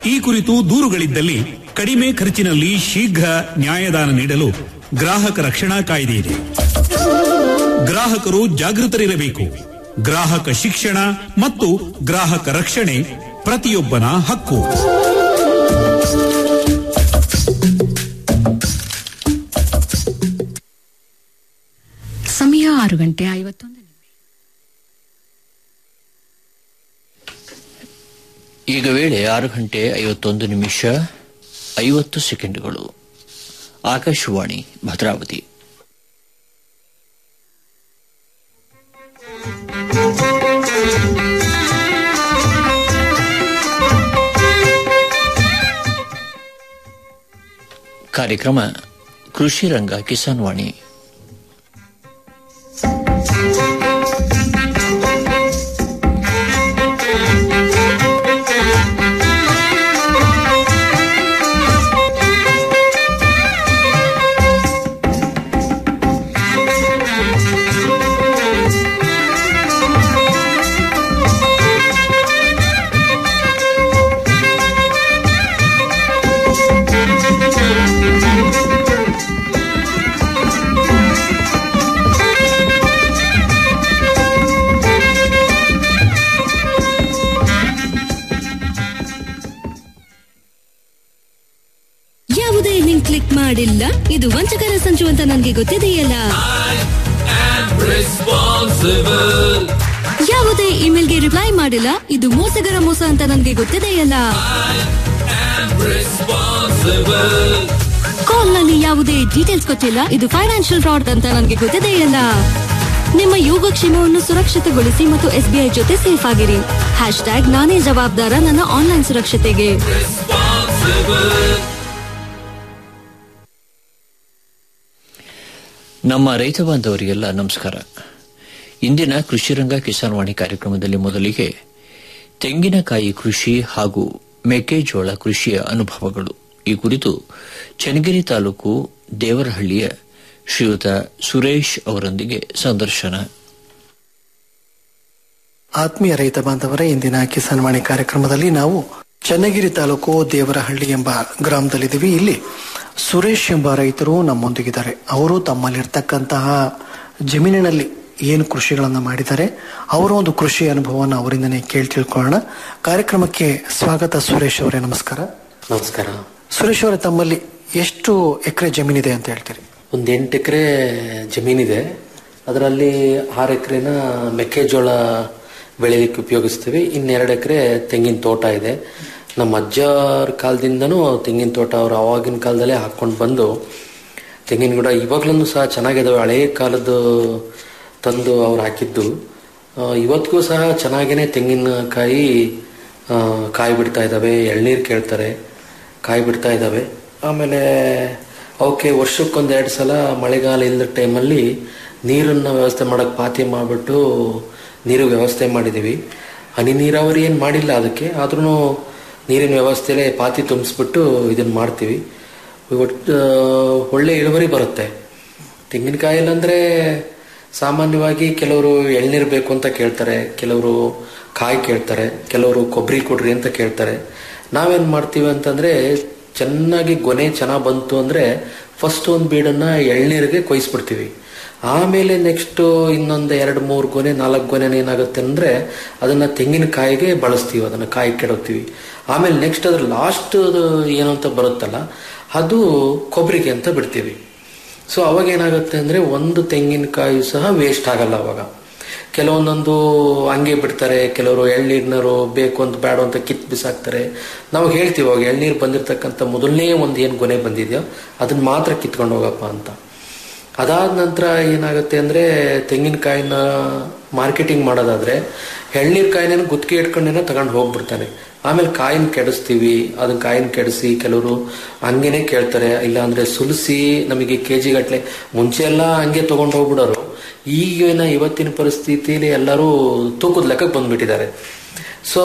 ಈ ಕುರಿತು ದೂರುಗಳಿದ್ದಲ್ಲಿ ಕಡಿಮೆ ಖರ್ಚಿನಲ್ಲಿ ಶೀಘ್ರ ನ್ಯಾಯದಾನ ನೀಡಲು ಗ್ರಾಹಕ ರಕ್ಷಣಾ ಕಾಯ್ದೆ ಇದೆ ಗ್ರಾಹಕರು ಜಾಗೃತರಿರಬೇಕು ಗ್ರಾಹಕ ಶಿಕ್ಷಣ ಮತ್ತು ಗ್ರಾಹಕ ರಕ್ಷಣೆ ಪ್ರತಿಯೊಬ್ಬನ ಹಕ್ಕು ಸಮಯ ಆರು ಗಂಟೆ ಐವತ್ತೊಂದು ನಿಮಿಷ ಈಗ ವೇಳೆ ಆರು ಗಂಟೆ ಐವತ್ತೊಂದು ನಿಮಿಷ ಐವತ್ತು ಸೆಕೆಂಡ್ಗಳು ಆಕಾಶವಾಣಿ ಭದ್ರಾವತಿ ಕಾರ್ಯಕ್ರಮ ಕೃಷಿ ರಂಗ ಕಿಸಾನ್ ವಾಣಿ ಯಾವುದೇ ಲಿಂಕ್ ಕ್ಲಿಕ್ ಮಾಡಿಲ್ಲ ಇದು ವಂಚಕರ ಸಂಚು ಅಂತ ನನಗೆ ಗೊತ್ತಿದೆಯಲ್ಲ ಯಾವುದೇ ಇಮೇಲ್ಗೆ ರಿಪ್ಲೈ ಮಾಡಿಲ್ಲ ಇದು ಮೋಸಗರ ಮೋಸ ಅಂತ ನನಗೆ ಗೊತ್ತಿದೆಯಲ್ಲ ಕಾಲ್ ನಲ್ಲಿ ಯಾವುದೇ ಡೀಟೇಲ್ಸ್ ಕೊಟ್ಟಿಲ್ಲ ಇದು ಫೈನಾನ್ಷಿಯಲ್ ಫ್ರಾಡ್ ಅಂತ ನನಗೆ ಗೊತ್ತಿದೆಯಲ್ಲ ನಿಮ್ಮ ಯೋಗಕ್ಷೇಮವನ್ನು ಸುರಕ್ಷಿತಗೊಳಿಸಿ ಮತ್ತು ಎಸ್ಬಿಐ ಜೊತೆ ಸೇಫ್ ಆಗಿರಿ ಹ್ಯಾಶ್ ಟ್ಯಾಗ್ ನಾನೇ ಜವಾಬ್ದಾರ ನನ್ನ ಆನ್ಲೈನ್ ಸುರಕ್ಷತೆಗೆ ನಮ್ಮ ರೈತ ಬಾಂಧವರಿಗೆಲ್ಲ ನಮಸ್ಕಾರ ಇಂದಿನ ಕೃಷಿ ರಂಗ ಕಿಸಾನ್ ವಾಣಿ ಕಾರ್ಯಕ್ರಮದಲ್ಲಿ ಮೊದಲಿಗೆ ತೆಂಗಿನಕಾಯಿ ಕೃಷಿ ಹಾಗೂ ಮೆಕ್ಕೆಜೋಳ ಕೃಷಿಯ ಅನುಭವಗಳು ಈ ಕುರಿತು ಚನ್ನಗಿರಿ ತಾಲೂಕು ದೇವರಹಳ್ಳಿಯ ಶ್ರೀಯುತ ಸುರೇಶ್ ಅವರೊಂದಿಗೆ ಸಂದರ್ಶನ ಆತ್ಮೀಯ ರೈತ ಬಾಂಧವರೇ ಇಂದಿನ ಕಿಸಾನ್ ವಾಣಿ ಕಾರ್ಯಕ್ರಮದಲ್ಲಿ ನಾವು ಚನ್ನಗಿರಿ ತಾಲೂಕು ದೇವರಹಳ್ಳಿ ಎಂಬ ಗ್ರಾಮದಲ್ಲಿದ್ದೀವಿ ಇಲ್ಲಿ ಸುರೇಶ್ ಎಂಬ ರೈತರು ನಮ್ಮೊಂದಿಗಿದ್ದಾರೆ ಅವರು ತಮ್ಮಲ್ಲಿರ್ತಕ್ಕಂತಹ ಜಮೀನಿನಲ್ಲಿ ಏನು ಕೃಷಿಗಳನ್ನ ಮಾಡಿದ್ದಾರೆ ಅವರ ಒಂದು ಕೃಷಿ ಅನುಭವವನ್ನು ಅವರಿಂದನೇ ಕೇಳಿ ತಿಳ್ಕೊಳ್ಳೋಣ ಕಾರ್ಯಕ್ರಮಕ್ಕೆ ಸ್ವಾಗತ ಸುರೇಶ್ ಅವರೇ ನಮಸ್ಕಾರ ನಮಸ್ಕಾರ ಸುರೇಶ್ ಅವರೇ ತಮ್ಮಲ್ಲಿ ಎಷ್ಟು ಎಕರೆ ಜಮೀನಿದೆ ಅಂತ ಹೇಳ್ತೀರಿ ಒಂದು ಎಂಟು ಎಕರೆ ಜಮೀನಿದೆ ಅದರಲ್ಲಿ ಆರು ಎಕರೆನ ಮೆಕ್ಕೆಜೋಳ ಬೆಳಿಲಿಕ್ಕೆ ಉಪಯೋಗಿಸ್ತೀವಿ ಇನ್ನೆರಡು ಎಕರೆ ತೆಂಗಿನ ತೋಟ ಇದೆ ನಮ್ಮ ಅಜ್ಜರ ಕಾಲದಿಂದನೂ ತೆಂಗಿನ ತೋಟ ಅವರು ಆವಾಗಿನ ಕಾಲದಲ್ಲೇ ಹಾಕೊಂಡು ಬಂದು ತೆಂಗಿನ ಗಿಡ ಇವಾಗ್ಲೂ ಸಹ ಚೆನ್ನಾಗಿದಾವೆ ಹಳೇ ಕಾಲದ ತಂದು ಅವ್ರು ಹಾಕಿದ್ದು ಆ, ಇವತ್ತಿಗೂ ಸಹ ಚೆನ್ನಾಗೇನೆ ತೆಂಗಿನಕಾಯಿ ಆ, ಕಾಯಿ ಬಿಡ್ತಾ ಇದ್ದಾವೆ ಎಳ್ನೀರು ಕೇಳ್ತಾರೆ ಕಾಯಿ ಬಿಡ್ತಾ ಇದ್ದಾವೆ ಆಮೇಲೆ ಅವಕ್ಕೆ ವರ್ಷಕ್ಕೊಂದು ಎರಡು ಸಲ ಮಳೆಗಾಲ ಇಲ್ಲದ ಟೈಮಲ್ಲಿ ನೀರನ್ನ ವ್ಯವಸ್ಥೆ ಮಾಡಕ್ಕೆ ಪಾತಿ ಮಾಡಿಬಿಟ್ಟು ನೀರು ವ್ಯವಸ್ಥೆ ಮಾಡಿದ್ದೀವಿ ಹನಿ ನೀರಾವರಿ ಏನು ಮಾಡಿಲ್ಲ ಅದಕ್ಕೆ ಆದ್ರೂ ನೀರಿನ ವ್ಯವಸ್ಥೆಲೇ ಪಾತಿ ತುಂಬಿಸ್ಬಿಟ್ಟು ಇದನ್ನು ಮಾಡ್ತೀವಿ ಒಟ್ಟು ಒಳ್ಳೆ ಇಳುವರಿ ಬರುತ್ತೆ ತೆಂಗಿನಕಾಯಲ್ಲಿ ಅಂದರೆ ಸಾಮಾನ್ಯವಾಗಿ ಕೆಲವರು ಎಳ್ನೀರು ಬೇಕು ಅಂತ ಕೇಳ್ತಾರೆ ಕೆಲವರು ಕಾಯಿ ಕೇಳ್ತಾರೆ ಕೆಲವರು ಕೊಬ್ಬರಿ ಕೊಡ್ರಿ ಅಂತ ಕೇಳ್ತಾರೆ ನಾವೇನು ಮಾಡ್ತೀವಿ ಅಂತಂದ್ರೆ ಚೆನ್ನಾಗಿ ಗೊನೆ ಚೆನ್ನಾಗಿ ಬಂತು ಅಂದರೆ ಫಸ್ಟ್ ಒಂದು ಬೀಡನ್ನ ಎಳ್ನೀರಿಗೆ ಕೊಯ್ಸ್ಬಿಡ್ತೀವಿ ಆಮೇಲೆ ನೆಕ್ಸ್ಟ್ ಇನ್ನೊಂದು ಎರಡು ಮೂರು ಗೊನೆ ನಾಲ್ಕು ಗೊನೆ ಏನಾಗುತ್ತೆ ಅಂದರೆ ಅದನ್ನು ತೆಂಗಿನಕಾಯಿಗೆ ಬಳಸ್ತೀವಿ ಅದನ್ನು ಕಾಯಿ ಕೆಡೋಗ್ತೀವಿ ಆಮೇಲೆ ನೆಕ್ಸ್ಟ್ ಅದ್ರ ಲಾಸ್ಟ್ ಏನು ಅಂತ ಬರುತ್ತಲ್ಲ ಅದು ಕೊಬ್ಬರಿಗೆ ಅಂತ ಬಿಡ್ತೀವಿ ಸೊ ಅವಾಗ ಏನಾಗುತ್ತೆ ಅಂದರೆ ಒಂದು ತೆಂಗಿನಕಾಯಿ ಸಹ ವೇಸ್ಟ್ ಆಗಲ್ಲ ಅವಾಗ ಕೆಲವೊಂದೊಂದು ಹಂಗೆ ಬಿಡ್ತಾರೆ ಕೆಲವರು ಎಳ್ನೀರ್ನವರು ಬೇಕು ಅಂತ ಬೇಡ ಅಂತ ಕಿತ್ ಬಿಸಾಕ್ತಾರೆ ನಾವು ಹೇಳ್ತೀವಿ ಅವಾಗ ಎಳ್ನೀರು ಬಂದಿರತಕ್ಕಂಥ ಮೊದಲನೇ ಒಂದು ಏನು ಗೊನೆ ಬಂದಿದೆಯೋ ಅದನ್ನ ಮಾತ್ರ ಕಿತ್ಕೊಂಡು ಹೋಗಪ್ಪ ಅಂತ ಅದಾದ ನಂತರ ಏನಾಗುತ್ತೆ ಅಂದರೆ ತೆಂಗಿನಕಾಯಿನ ಮಾರ್ಕೆಟಿಂಗ್ ಮಾಡೋದಾದ್ರೆ ಎಳ್ನೀರು ಕಾಯಿನ ಗುತ್ತಿಗೆ ಇಟ್ಕೊಂಡೇನೆ ತಗೊಂಡು ಹೋಗ್ಬಿಡ್ತಾನೆ ಆಮೇಲೆ ಕಾಯಿನ ಕೆಡಿಸ್ತೀವಿ ಅದನ್ನ ಕಾಯಿನ ಕೆಡಿಸಿ ಕೆಲವರು ಹಂಗೇನೆ ಕೇಳ್ತಾರೆ ಇಲ್ಲ ಅಂದ್ರೆ ಸುಲಿಸಿ ನಮಗೆ ಕೆ ಜಿ ಗಟ್ಲೆ ಮುಂಚೆ ಎಲ್ಲ ಹಂಗೆ ತಗೊಂಡು ಹೋಗ್ಬಿಡೋರು ಈಗಿನ ಇವತ್ತಿನ ಪರಿಸ್ಥಿತಿಲಿ ಎಲ್ಲರೂ ತೂಕದ ಲೆಕ್ಕಕ್ಕೆ ಬಂದ್ಬಿಟ್ಟಿದ್ದಾರೆ ಸೊ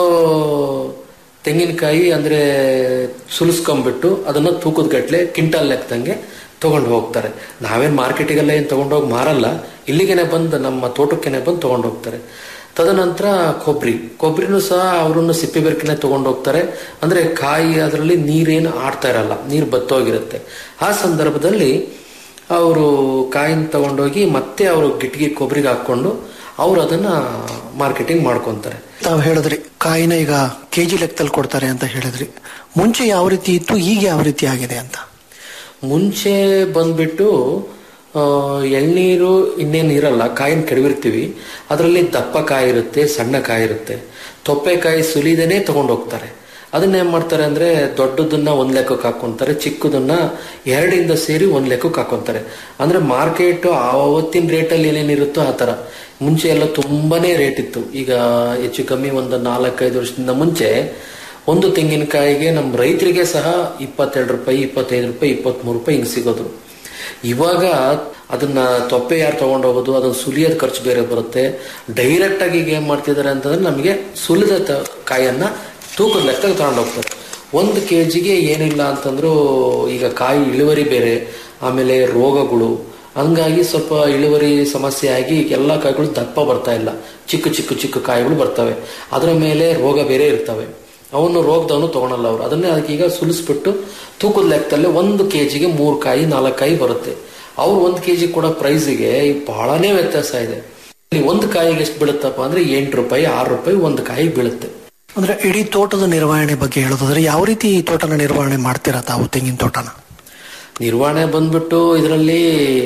ತೆಂಗಿನಕಾಯಿ ಅಂದ್ರೆ ಸುಲಿಸ್ಕೊಂಡ್ಬಿಟ್ಟು ಅದನ್ನ ತೂಕದ ಗಟ್ಲೆ ಕ್ವಿಂಟಲ್ ಲೆಕ್ಕದಂಗೆ ತಗೊಂಡು ಹೋಗ್ತಾರೆ ನಾವೇನ್ ಮಾರ್ಕೆಟಿಗೆಲ್ಲ ಏನು ತಗೊಂಡೋಗಿ ಮಾರಲ್ಲ ಇಲ್ಲಿಗೆನೆ ಬಂದು ನಮ್ಮ ತೋಟಕ್ಕೆನೆ ಬಂದು ತಗೊಂಡು ಹೋಗ್ತಾರೆ ತದನಂತರ ಕೊಬ್ಬರಿ ಕೊಬ್ಬರಿನೂ ಸಹ ಅವರನ್ನು ಸಿಪ್ಪೆ ಬೆರಕಿನ ತಗೊಂಡು ಹೋಗ್ತಾರೆ ಅಂದ್ರೆ ಕಾಯಿ ಅದರಲ್ಲಿ ನೀರೇನು ಆಡ್ತಾ ಇರಲ್ಲ ನೀರು ಬತ್ತೋಗಿರುತ್ತೆ ಆ ಸಂದರ್ಭದಲ್ಲಿ ಅವರು ಕಾಯಿನ ತಗೊಂಡೋಗಿ ಮತ್ತೆ ಅವರು ಗಿಟ್ಟಿಗೆ ಕೊಬ್ಬರಿಗೆ ಹಾಕೊಂಡು ಅವ್ರು ಅದನ್ನ ಮಾರ್ಕೆಟಿಂಗ್ ಮಾಡ್ಕೊಂತಾರೆ ತಾವು ಹೇಳಿದ್ರಿ ಕಾಯಿನ ಈಗ ಕೆಜಿ ಲೆಕ್ಕದಲ್ಲಿ ಕೊಡ್ತಾರೆ ಅಂತ ಹೇಳಿದ್ರಿ ಮುಂಚೆ ಯಾವ ರೀತಿ ಇತ್ತು ಈಗ ಯಾವ ರೀತಿ ಆಗಿದೆ ಅಂತ ಮುಂಚೆ ಬಂದ್ಬಿಟ್ಟು ಆ, ಎಳ್ನೀರು ಇನ್ನೇನು ಇರಲ್ಲ ಕಾಯಿನ ಕೆಡವಿರ್ತೀವಿ ಅದರಲ್ಲಿ ದಪ್ಪ ಕಾಯಿ ಇರುತ್ತೆ ಸಣ್ಣ ಕಾಯಿ ಇರುತ್ತೆ ತೊಪ್ಪೆಕಾಯಿ ಸುಲಿದೇನೆ ತಗೊಂಡು ಹೋಗ್ತಾರೆ ಅದನ್ನ ಏನ್ ಮಾಡ್ತಾರೆ ಅಂದ್ರೆ ದೊಡ್ಡದನ್ನ ಒಂದ್ ಲೆಕ್ಕಕ್ಕೆ ಹಾಕೊಂತಾರೆ ಚಿಕ್ಕದನ್ನ ಎರಡಿಂದ ಸೇರಿ ಒಂದ್ ಲೆಕ್ಕಕ್ಕೆ ಹಾಕೊಂತಾರೆ ಅಂದ್ರೆ ಮಾರ್ಕೆಟ್ ಆವತ್ತಿನ ರೇಟಲ್ಲಿ ಏನೇನಿರುತ್ತೋ ಆ ತರ ಮುಂಚೆ ಎಲ್ಲ ತುಂಬಾನೇ ರೇಟ್ ಇತ್ತು ಈಗ ಹೆಚ್ಚು ಕಮ್ಮಿ ಒಂದು ನಾಲ್ಕೈದು ವರ್ಷದಿಂದ ಮುಂಚೆ ಒಂದು ತೆಂಗಿನಕಾಯಿಗೆ ನಮ್ಮ ರೈತರಿಗೆ ಸಹ ಇಪ್ಪತ್ತೆರಡು ರೂಪಾಯಿ ಇಪ್ಪತ್ತೈದು ರೂಪಾಯಿ ಇಪ್ಪತ್ಮೂರು ರೂಪಾಯಿ ಹಿಂಗ್ ಸಿಗೋದು ಇವಾಗ ಅದನ್ನ ತೊಪ್ಪೆ ಯಾರು ತಗೊಂಡೋಗೋದು ಅದನ್ನ ಸುಲಿಯೋದ್ ಖರ್ಚು ಬೇರೆ ಬರುತ್ತೆ ಡೈರೆಕ್ಟ್ ಆಗಿ ಈಗ ಏನ್ ಮಾಡ್ತಿದ್ದಾರೆ ಅಂತಂದ್ರೆ ನಮಗೆ ಸುಲಿದ ತ- ಕಾಯನ್ನ ತೂಕದ ಲೆಕ್ಕ ತಗೊಂಡು ಹೋಗ್ತಾರೆ ಒಂದು ಕೆ ಜಿಗೆ ಏನಿಲ್ಲ ಅಂತಂದ್ರು ಈಗ ಕಾಯಿ ಇಳುವರಿ ಬೇರೆ ಆಮೇಲೆ ರೋಗಗಳು ಹಂಗಾಗಿ ಸ್ವಲ್ಪ ಇಳುವರಿ ಸಮಸ್ಯೆ ಆಗಿ ಎಲ್ಲ ಕಾಯಿಗಳು ದಪ್ಪ ಬರ್ತಾ ಇಲ್ಲ ಚಿಕ್ಕ ಚಿಕ್ಕ ಚಿಕ್ಕ ಕಾಯಿಗಳು ಬರ್ತವೆ ಅದರ ಮೇಲೆ ರೋಗ ಬೇರೆ ಇರ್ತವೆ ಅವನು ರೋಗದವನು ತಗೊಳಲ್ಲ ಅವರು ಅದನ್ನೇ ಅದಕ್ಕೆ ಈಗ ಸುಲಿಸ್ಬಿಟ್ಟು ತೂಕದ ಲೆಕ್ಕದಲ್ಲಿ ಒಂದು ಕೆಜಿಗೆ ಮೂರು ಕಾಯಿ ನಾಲ್ಕು ಕಾಯಿ ಬರುತ್ತೆ ಅವ್ರು ಒಂದು ಕೆಜಿ ಕೊಡೋ ಪ್ರೈಸಿಗೆ ಬಹಳನೇ ವ್ಯತ್ಯಾಸ ಇದೆ ಇಲ್ಲಿ ಒಂದು ಕಾಯಿಗೆ ಎಷ್ಟು ಬೀಳುತ್ತಪ್ಪ ಅಂದ್ರೆ ಎಂಟು ರೂಪಾಯಿ ಆರು ರೂಪಾಯಿ ಒಂದು ಕಾಯಿ ಬೀಳುತ್ತೆ ಅಂದ್ರೆ ಇಡೀ ತೋಟದ ನಿರ್ವಹಣೆ ಬಗ್ಗೆ ಹೇಳೋದಾದ್ರೆ ಯಾವ ರೀತಿ ಈ ತೋಟನ ನಿರ್ವಹಣೆ ಮಾಡ್ತೀರಾ ತಾವು ತೆಂಗಿನ ತೋಟನ ನಿರ್ವಹಣೆ ಬಂದ್ಬಿಟ್ಟು ಇದರಲ್ಲಿ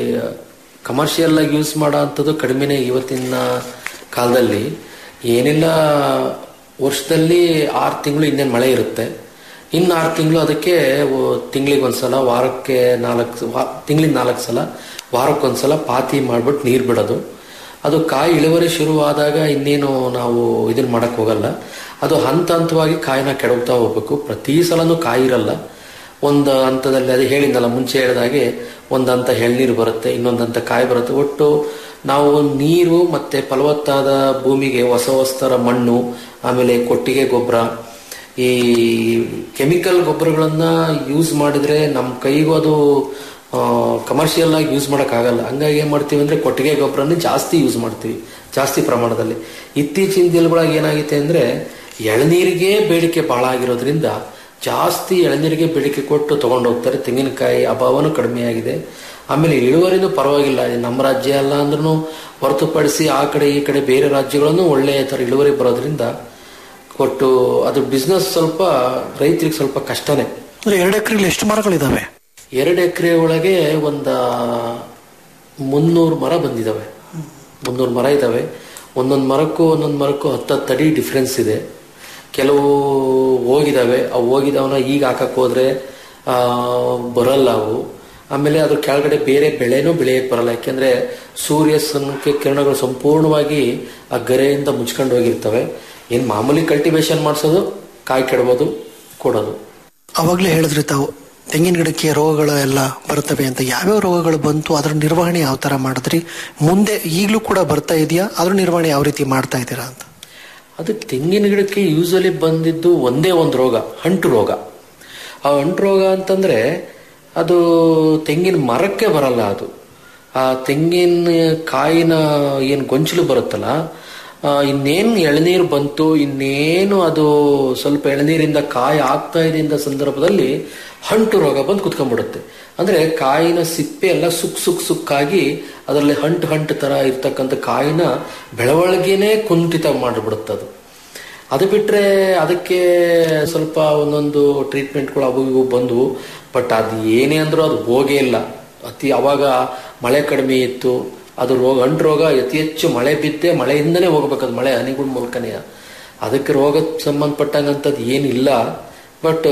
ಕಮರ್ಷಿಯಲ್ ಆಗಿ ಯೂಸ್ ಮಾಡೋ ಅಂಥದ್ದು ಕಡಿಮೆನೆ ಇವತ್ತಿನ ಕಾಲದಲ್ಲಿ ಏನಿಲ್ಲ ವರ್ಷದಲ್ಲಿ ಆರು ತಿಂಗಳು ಇನ್ನೇನು ಮಳೆ ಇರುತ್ತೆ ಇನ್ನು ಆರು ತಿಂಗಳು ಅದಕ್ಕೆ ತಿಂಗಳಿಗೆ ಒಂದ್ಸಲ ವಾರಕ್ಕೆ ನಾಲ್ಕು ತಿಂಗಳಿಗೆ ನಾಲ್ಕು ಸಲ ವಾರಕ್ಕೊಂದ್ಸಲ ಪಾತಿ ಮಾಡ್ಬಿಟ್ಟು ನೀರು ಬಿಡೋದು ಅದು ಕಾಯಿ ಇಳುವರಿ ಶುರುವಾದಾಗ ಇನ್ನೇನು ನಾವು ಇದನ್ನ ಮಾಡಕ್ ಹೋಗಲ್ಲ ಅದು ಹಂತ ಹಂತವಾಗಿ ಕಾಯಿನ ಕೆಡವ್ತಾ ಹೋಗ್ಬೇಕು ಪ್ರತಿ ಸಲನೂ ಕಾಯಿ ಇರಲ್ಲ ಒಂದು ಹಂತದಲ್ಲಿ ಅದೇ ಹೇಳಿದ್ನಲ್ಲ ಮುಂಚೆ ಹೇಳಿದಾಗೆ ಒಂದು ಹಂತ ಎಳ್ನೀರು ಬರುತ್ತೆ ಇನ್ನೊಂದು ಹಂತ ಕಾಯಿ ಬರುತ್ತೆ ಒಟ್ಟು ನಾವು ನೀರು ಮತ್ತೆ ಫಲವತ್ತಾದ ಭೂಮಿಗೆ ಹೊಸ ಹೊಸತರ ಮಣ್ಣು ಆಮೇಲೆ ಕೊಟ್ಟಿಗೆ ಗೊಬ್ಬರ ಈ ಕೆಮಿಕಲ್ ಗೊಬ್ಬರಗಳನ್ನ ಯೂಸ್ ಮಾಡಿದ್ರೆ ನಮ್ಮ ಕೈಗೂ ಅದು ಕಮರ್ಷಿಯಲ್ ಆಗಿ ಯೂಸ್ ಆಗಲ್ಲ ಹಂಗಾಗಿ ಏನ್ ಮಾಡ್ತೀವಿ ಅಂದ್ರೆ ಕೊಟ್ಟಿಗೆ ಗೊಬ್ಬರನೇ ಜಾಸ್ತಿ ಯೂಸ್ ಮಾಡ್ತೀವಿ ಜಾಸ್ತಿ ಪ್ರಮಾಣದಲ್ಲಿ ಇತ್ತೀಚಿನ ದಿನಗಳಾಗ ಏನಾಗಿದೆ ಅಂದ್ರೆ ಎಳನೀರಿಗೆ ಬೇಡಿಕೆ ಬಹಳ ಆಗಿರೋದ್ರಿಂದ ಜಾಸ್ತಿ ಎಳನೀರಿಗೆ ಬೇಡಿಕೆ ಕೊಟ್ಟು ತಗೊಂಡು ಹೋಗ್ತಾರೆ ತೆಂಗಿನಕಾಯಿ ಅಭಾವನೂ ಕಡಿಮೆ ಆಗಿದೆ ಆಮೇಲೆ ಇಳುವರಿನೂ ಪರವಾಗಿಲ್ಲ ಇದು ನಮ್ಮ ರಾಜ್ಯ ಅಲ್ಲ ಅಂದ್ರೂ ಹೊರತುಪಡಿಸಿ ಆ ಕಡೆ ಈ ಕಡೆ ಬೇರೆ ರಾಜ್ಯಗಳನ್ನು ಒಳ್ಳೆಯ ತರ ಇಳುವರಿ ಬರೋದ್ರಿಂದ ಕೊಟ್ಟು ಅದು ಬಿಸ್ನೆಸ್ ಸ್ವಲ್ಪ ರೈತರಿಗೆ ಸ್ವಲ್ಪ ಕಷ್ಟನೇ ಅಂದ್ರೆ ಎರಡು ಎಕರೆಲಿ ಎಷ್ಟು ಮರಗಳಿದಾವೆ ಎರಡು ಎಕರೆ ಒಳಗೆ ಒಂದ ಮುನ್ನೂರು ಮರ ಬಂದಿದಾವೆ ಮುನ್ನೂರು ಮರ ಇದಾವೆ ಒಂದೊಂದು ಮರಕ್ಕೂ ಒಂದೊಂದು ಮರಕ್ಕೂ ಹತ್ತತ್ತು ಅಡಿ ಡಿಫ್ರೆನ್ಸ್ ಇದೆ ಕೆಲವು ಹೋಗಿದಾವೆ ಅವು ಹೋಗಿದವನ ಈಗ ಹಾಕಕ್ ಹೋದ್ರೆ ಆ ಬರಲ್ಲ ಅವು ಆಮೇಲೆ ಅದ್ರ ಕೆಳಗಡೆ ಬೇರೆ ಬೆಳೆನೂ ಬೆಳೆಯಕ್ ಬರಲ್ಲ ಯಾಕೆಂದ್ರೆ ಸೂರ್ಯ ಸನ್ಕ್ಕೆ ಕಿರಣಗಳು ಸಂಪೂರ್ಣವಾಗಿ ಆ ಗರೆಯಿಂದ ಮುಚ್ಕೊಂಡು ಹೋಗಿರ್ತವೆ ಏನ್ ಮಾಮೂಲಿ ಕಲ್ಟಿವೇಶನ್ ಮಾಡಿಸೋದು ಕಾಯಿ ಕೆಡಬೋದು ಕೊಡೋದು ಅವಾಗ್ಲೇ ಹೇಳಿದ್ರಿ ತಾವು ತೆಂಗಿನ ಗಿಡಕ್ಕೆ ರೋಗಗಳು ಎಲ್ಲ ಬರ್ತವೆ ಅಂತ ಯಾವ್ಯಾವ ರೋಗಗಳು ಬಂತು ಅದರ ನಿರ್ವಹಣೆ ಯಾವ ತರ ಮಾಡಿದ್ರಿ ಮುಂದೆ ಈಗಲೂ ಕೂಡ ಬರ್ತಾ ಇದೆಯಾ ಅದ್ರ ನಿರ್ವಹಣೆ ಯಾವ ರೀತಿ ಮಾಡ್ತಾ ಇದ್ದೀರಾ ಅಂತ ಅದು ತೆಂಗಿನ ಗಿಡಕ್ಕೆ ಯೂಸಲಿ ಬಂದಿದ್ದು ಒಂದೇ ಒಂದು ರೋಗ ಅಂಟು ರೋಗ ಆ ಅಂಟು ರೋಗ ಅಂತಂದ್ರೆ ಅದು ತೆಂಗಿನ ಮರಕ್ಕೆ ಬರಲ್ಲ ಅದು ಆ ತೆಂಗಿನ ಕಾಯಿನ ಏನು ಗೊಂಚಲು ಬರುತ್ತಲ್ಲ ಆ, ಇನ್ನೇನು ಎಳನೀರು ಬಂತು ಇನ್ನೇನು ಅದು ಸ್ವಲ್ಪ ಎಳನೀರಿಂದ ಕಾಯಿ ಆಗ್ತಾ ಇದೆ ಇಂದ ಸಂದರ್ಭದಲ್ಲಿ ಅಂಟು ರೋಗ ಬಂದು ಕುತ್ಕೊಂಡ್ಬಿಡುತ್ತೆ ಅಂದ್ರೆ ಕಾಯಿನ ಸಿಪ್ಪೆ ಎಲ್ಲ ಸುಕ್ ಸುಕ್ ಸುಕ್ಕಾಗಿ ಅದರಲ್ಲಿ ಹಂಟು ಹಂಟು ತರ ಇರ್ತಕ್ಕಂಥ ಕಾಯಿನ ಬೆಳವಣಿಗೆನೇ ಕುಂಠಿತ ಮಾಡಿಬಿಡುತ್ತೆ ಅದು ಅದು ಬಿಟ್ರೆ ಅದಕ್ಕೆ ಸ್ವಲ್ಪ ಒಂದೊಂದು ಟ್ರೀಟ್ಮೆಂಟ್ಗಳು ಅವು ಇವು ಬಂದವು ಬಟ್ ಅದು ಏನೇ ಅಂದ್ರೂ ಅದು ಹೋಗೇ ಇಲ್ಲ ಅತಿ ಅವಾಗ ಮಳೆ ಕಡಿಮೆ ಇತ್ತು ಅದು ರೋಗ ಅಂಟು ರೋಗ ಅತಿ ಹೆಚ್ಚು ಮಳೆ ಬಿದ್ದೆ ಮಳೆಯಿಂದನೇ ಹೋಗ್ಬೇಕದು ಮಳೆ ಹನಿಗಳ ಮೂಲಕನೇ ಅದಕ್ಕೆ ರೋಗ ಸಂಬಂಧಪಟ್ಟಂಗಂಥದ್ದು ಏನಿಲ್ಲ ಬಟ್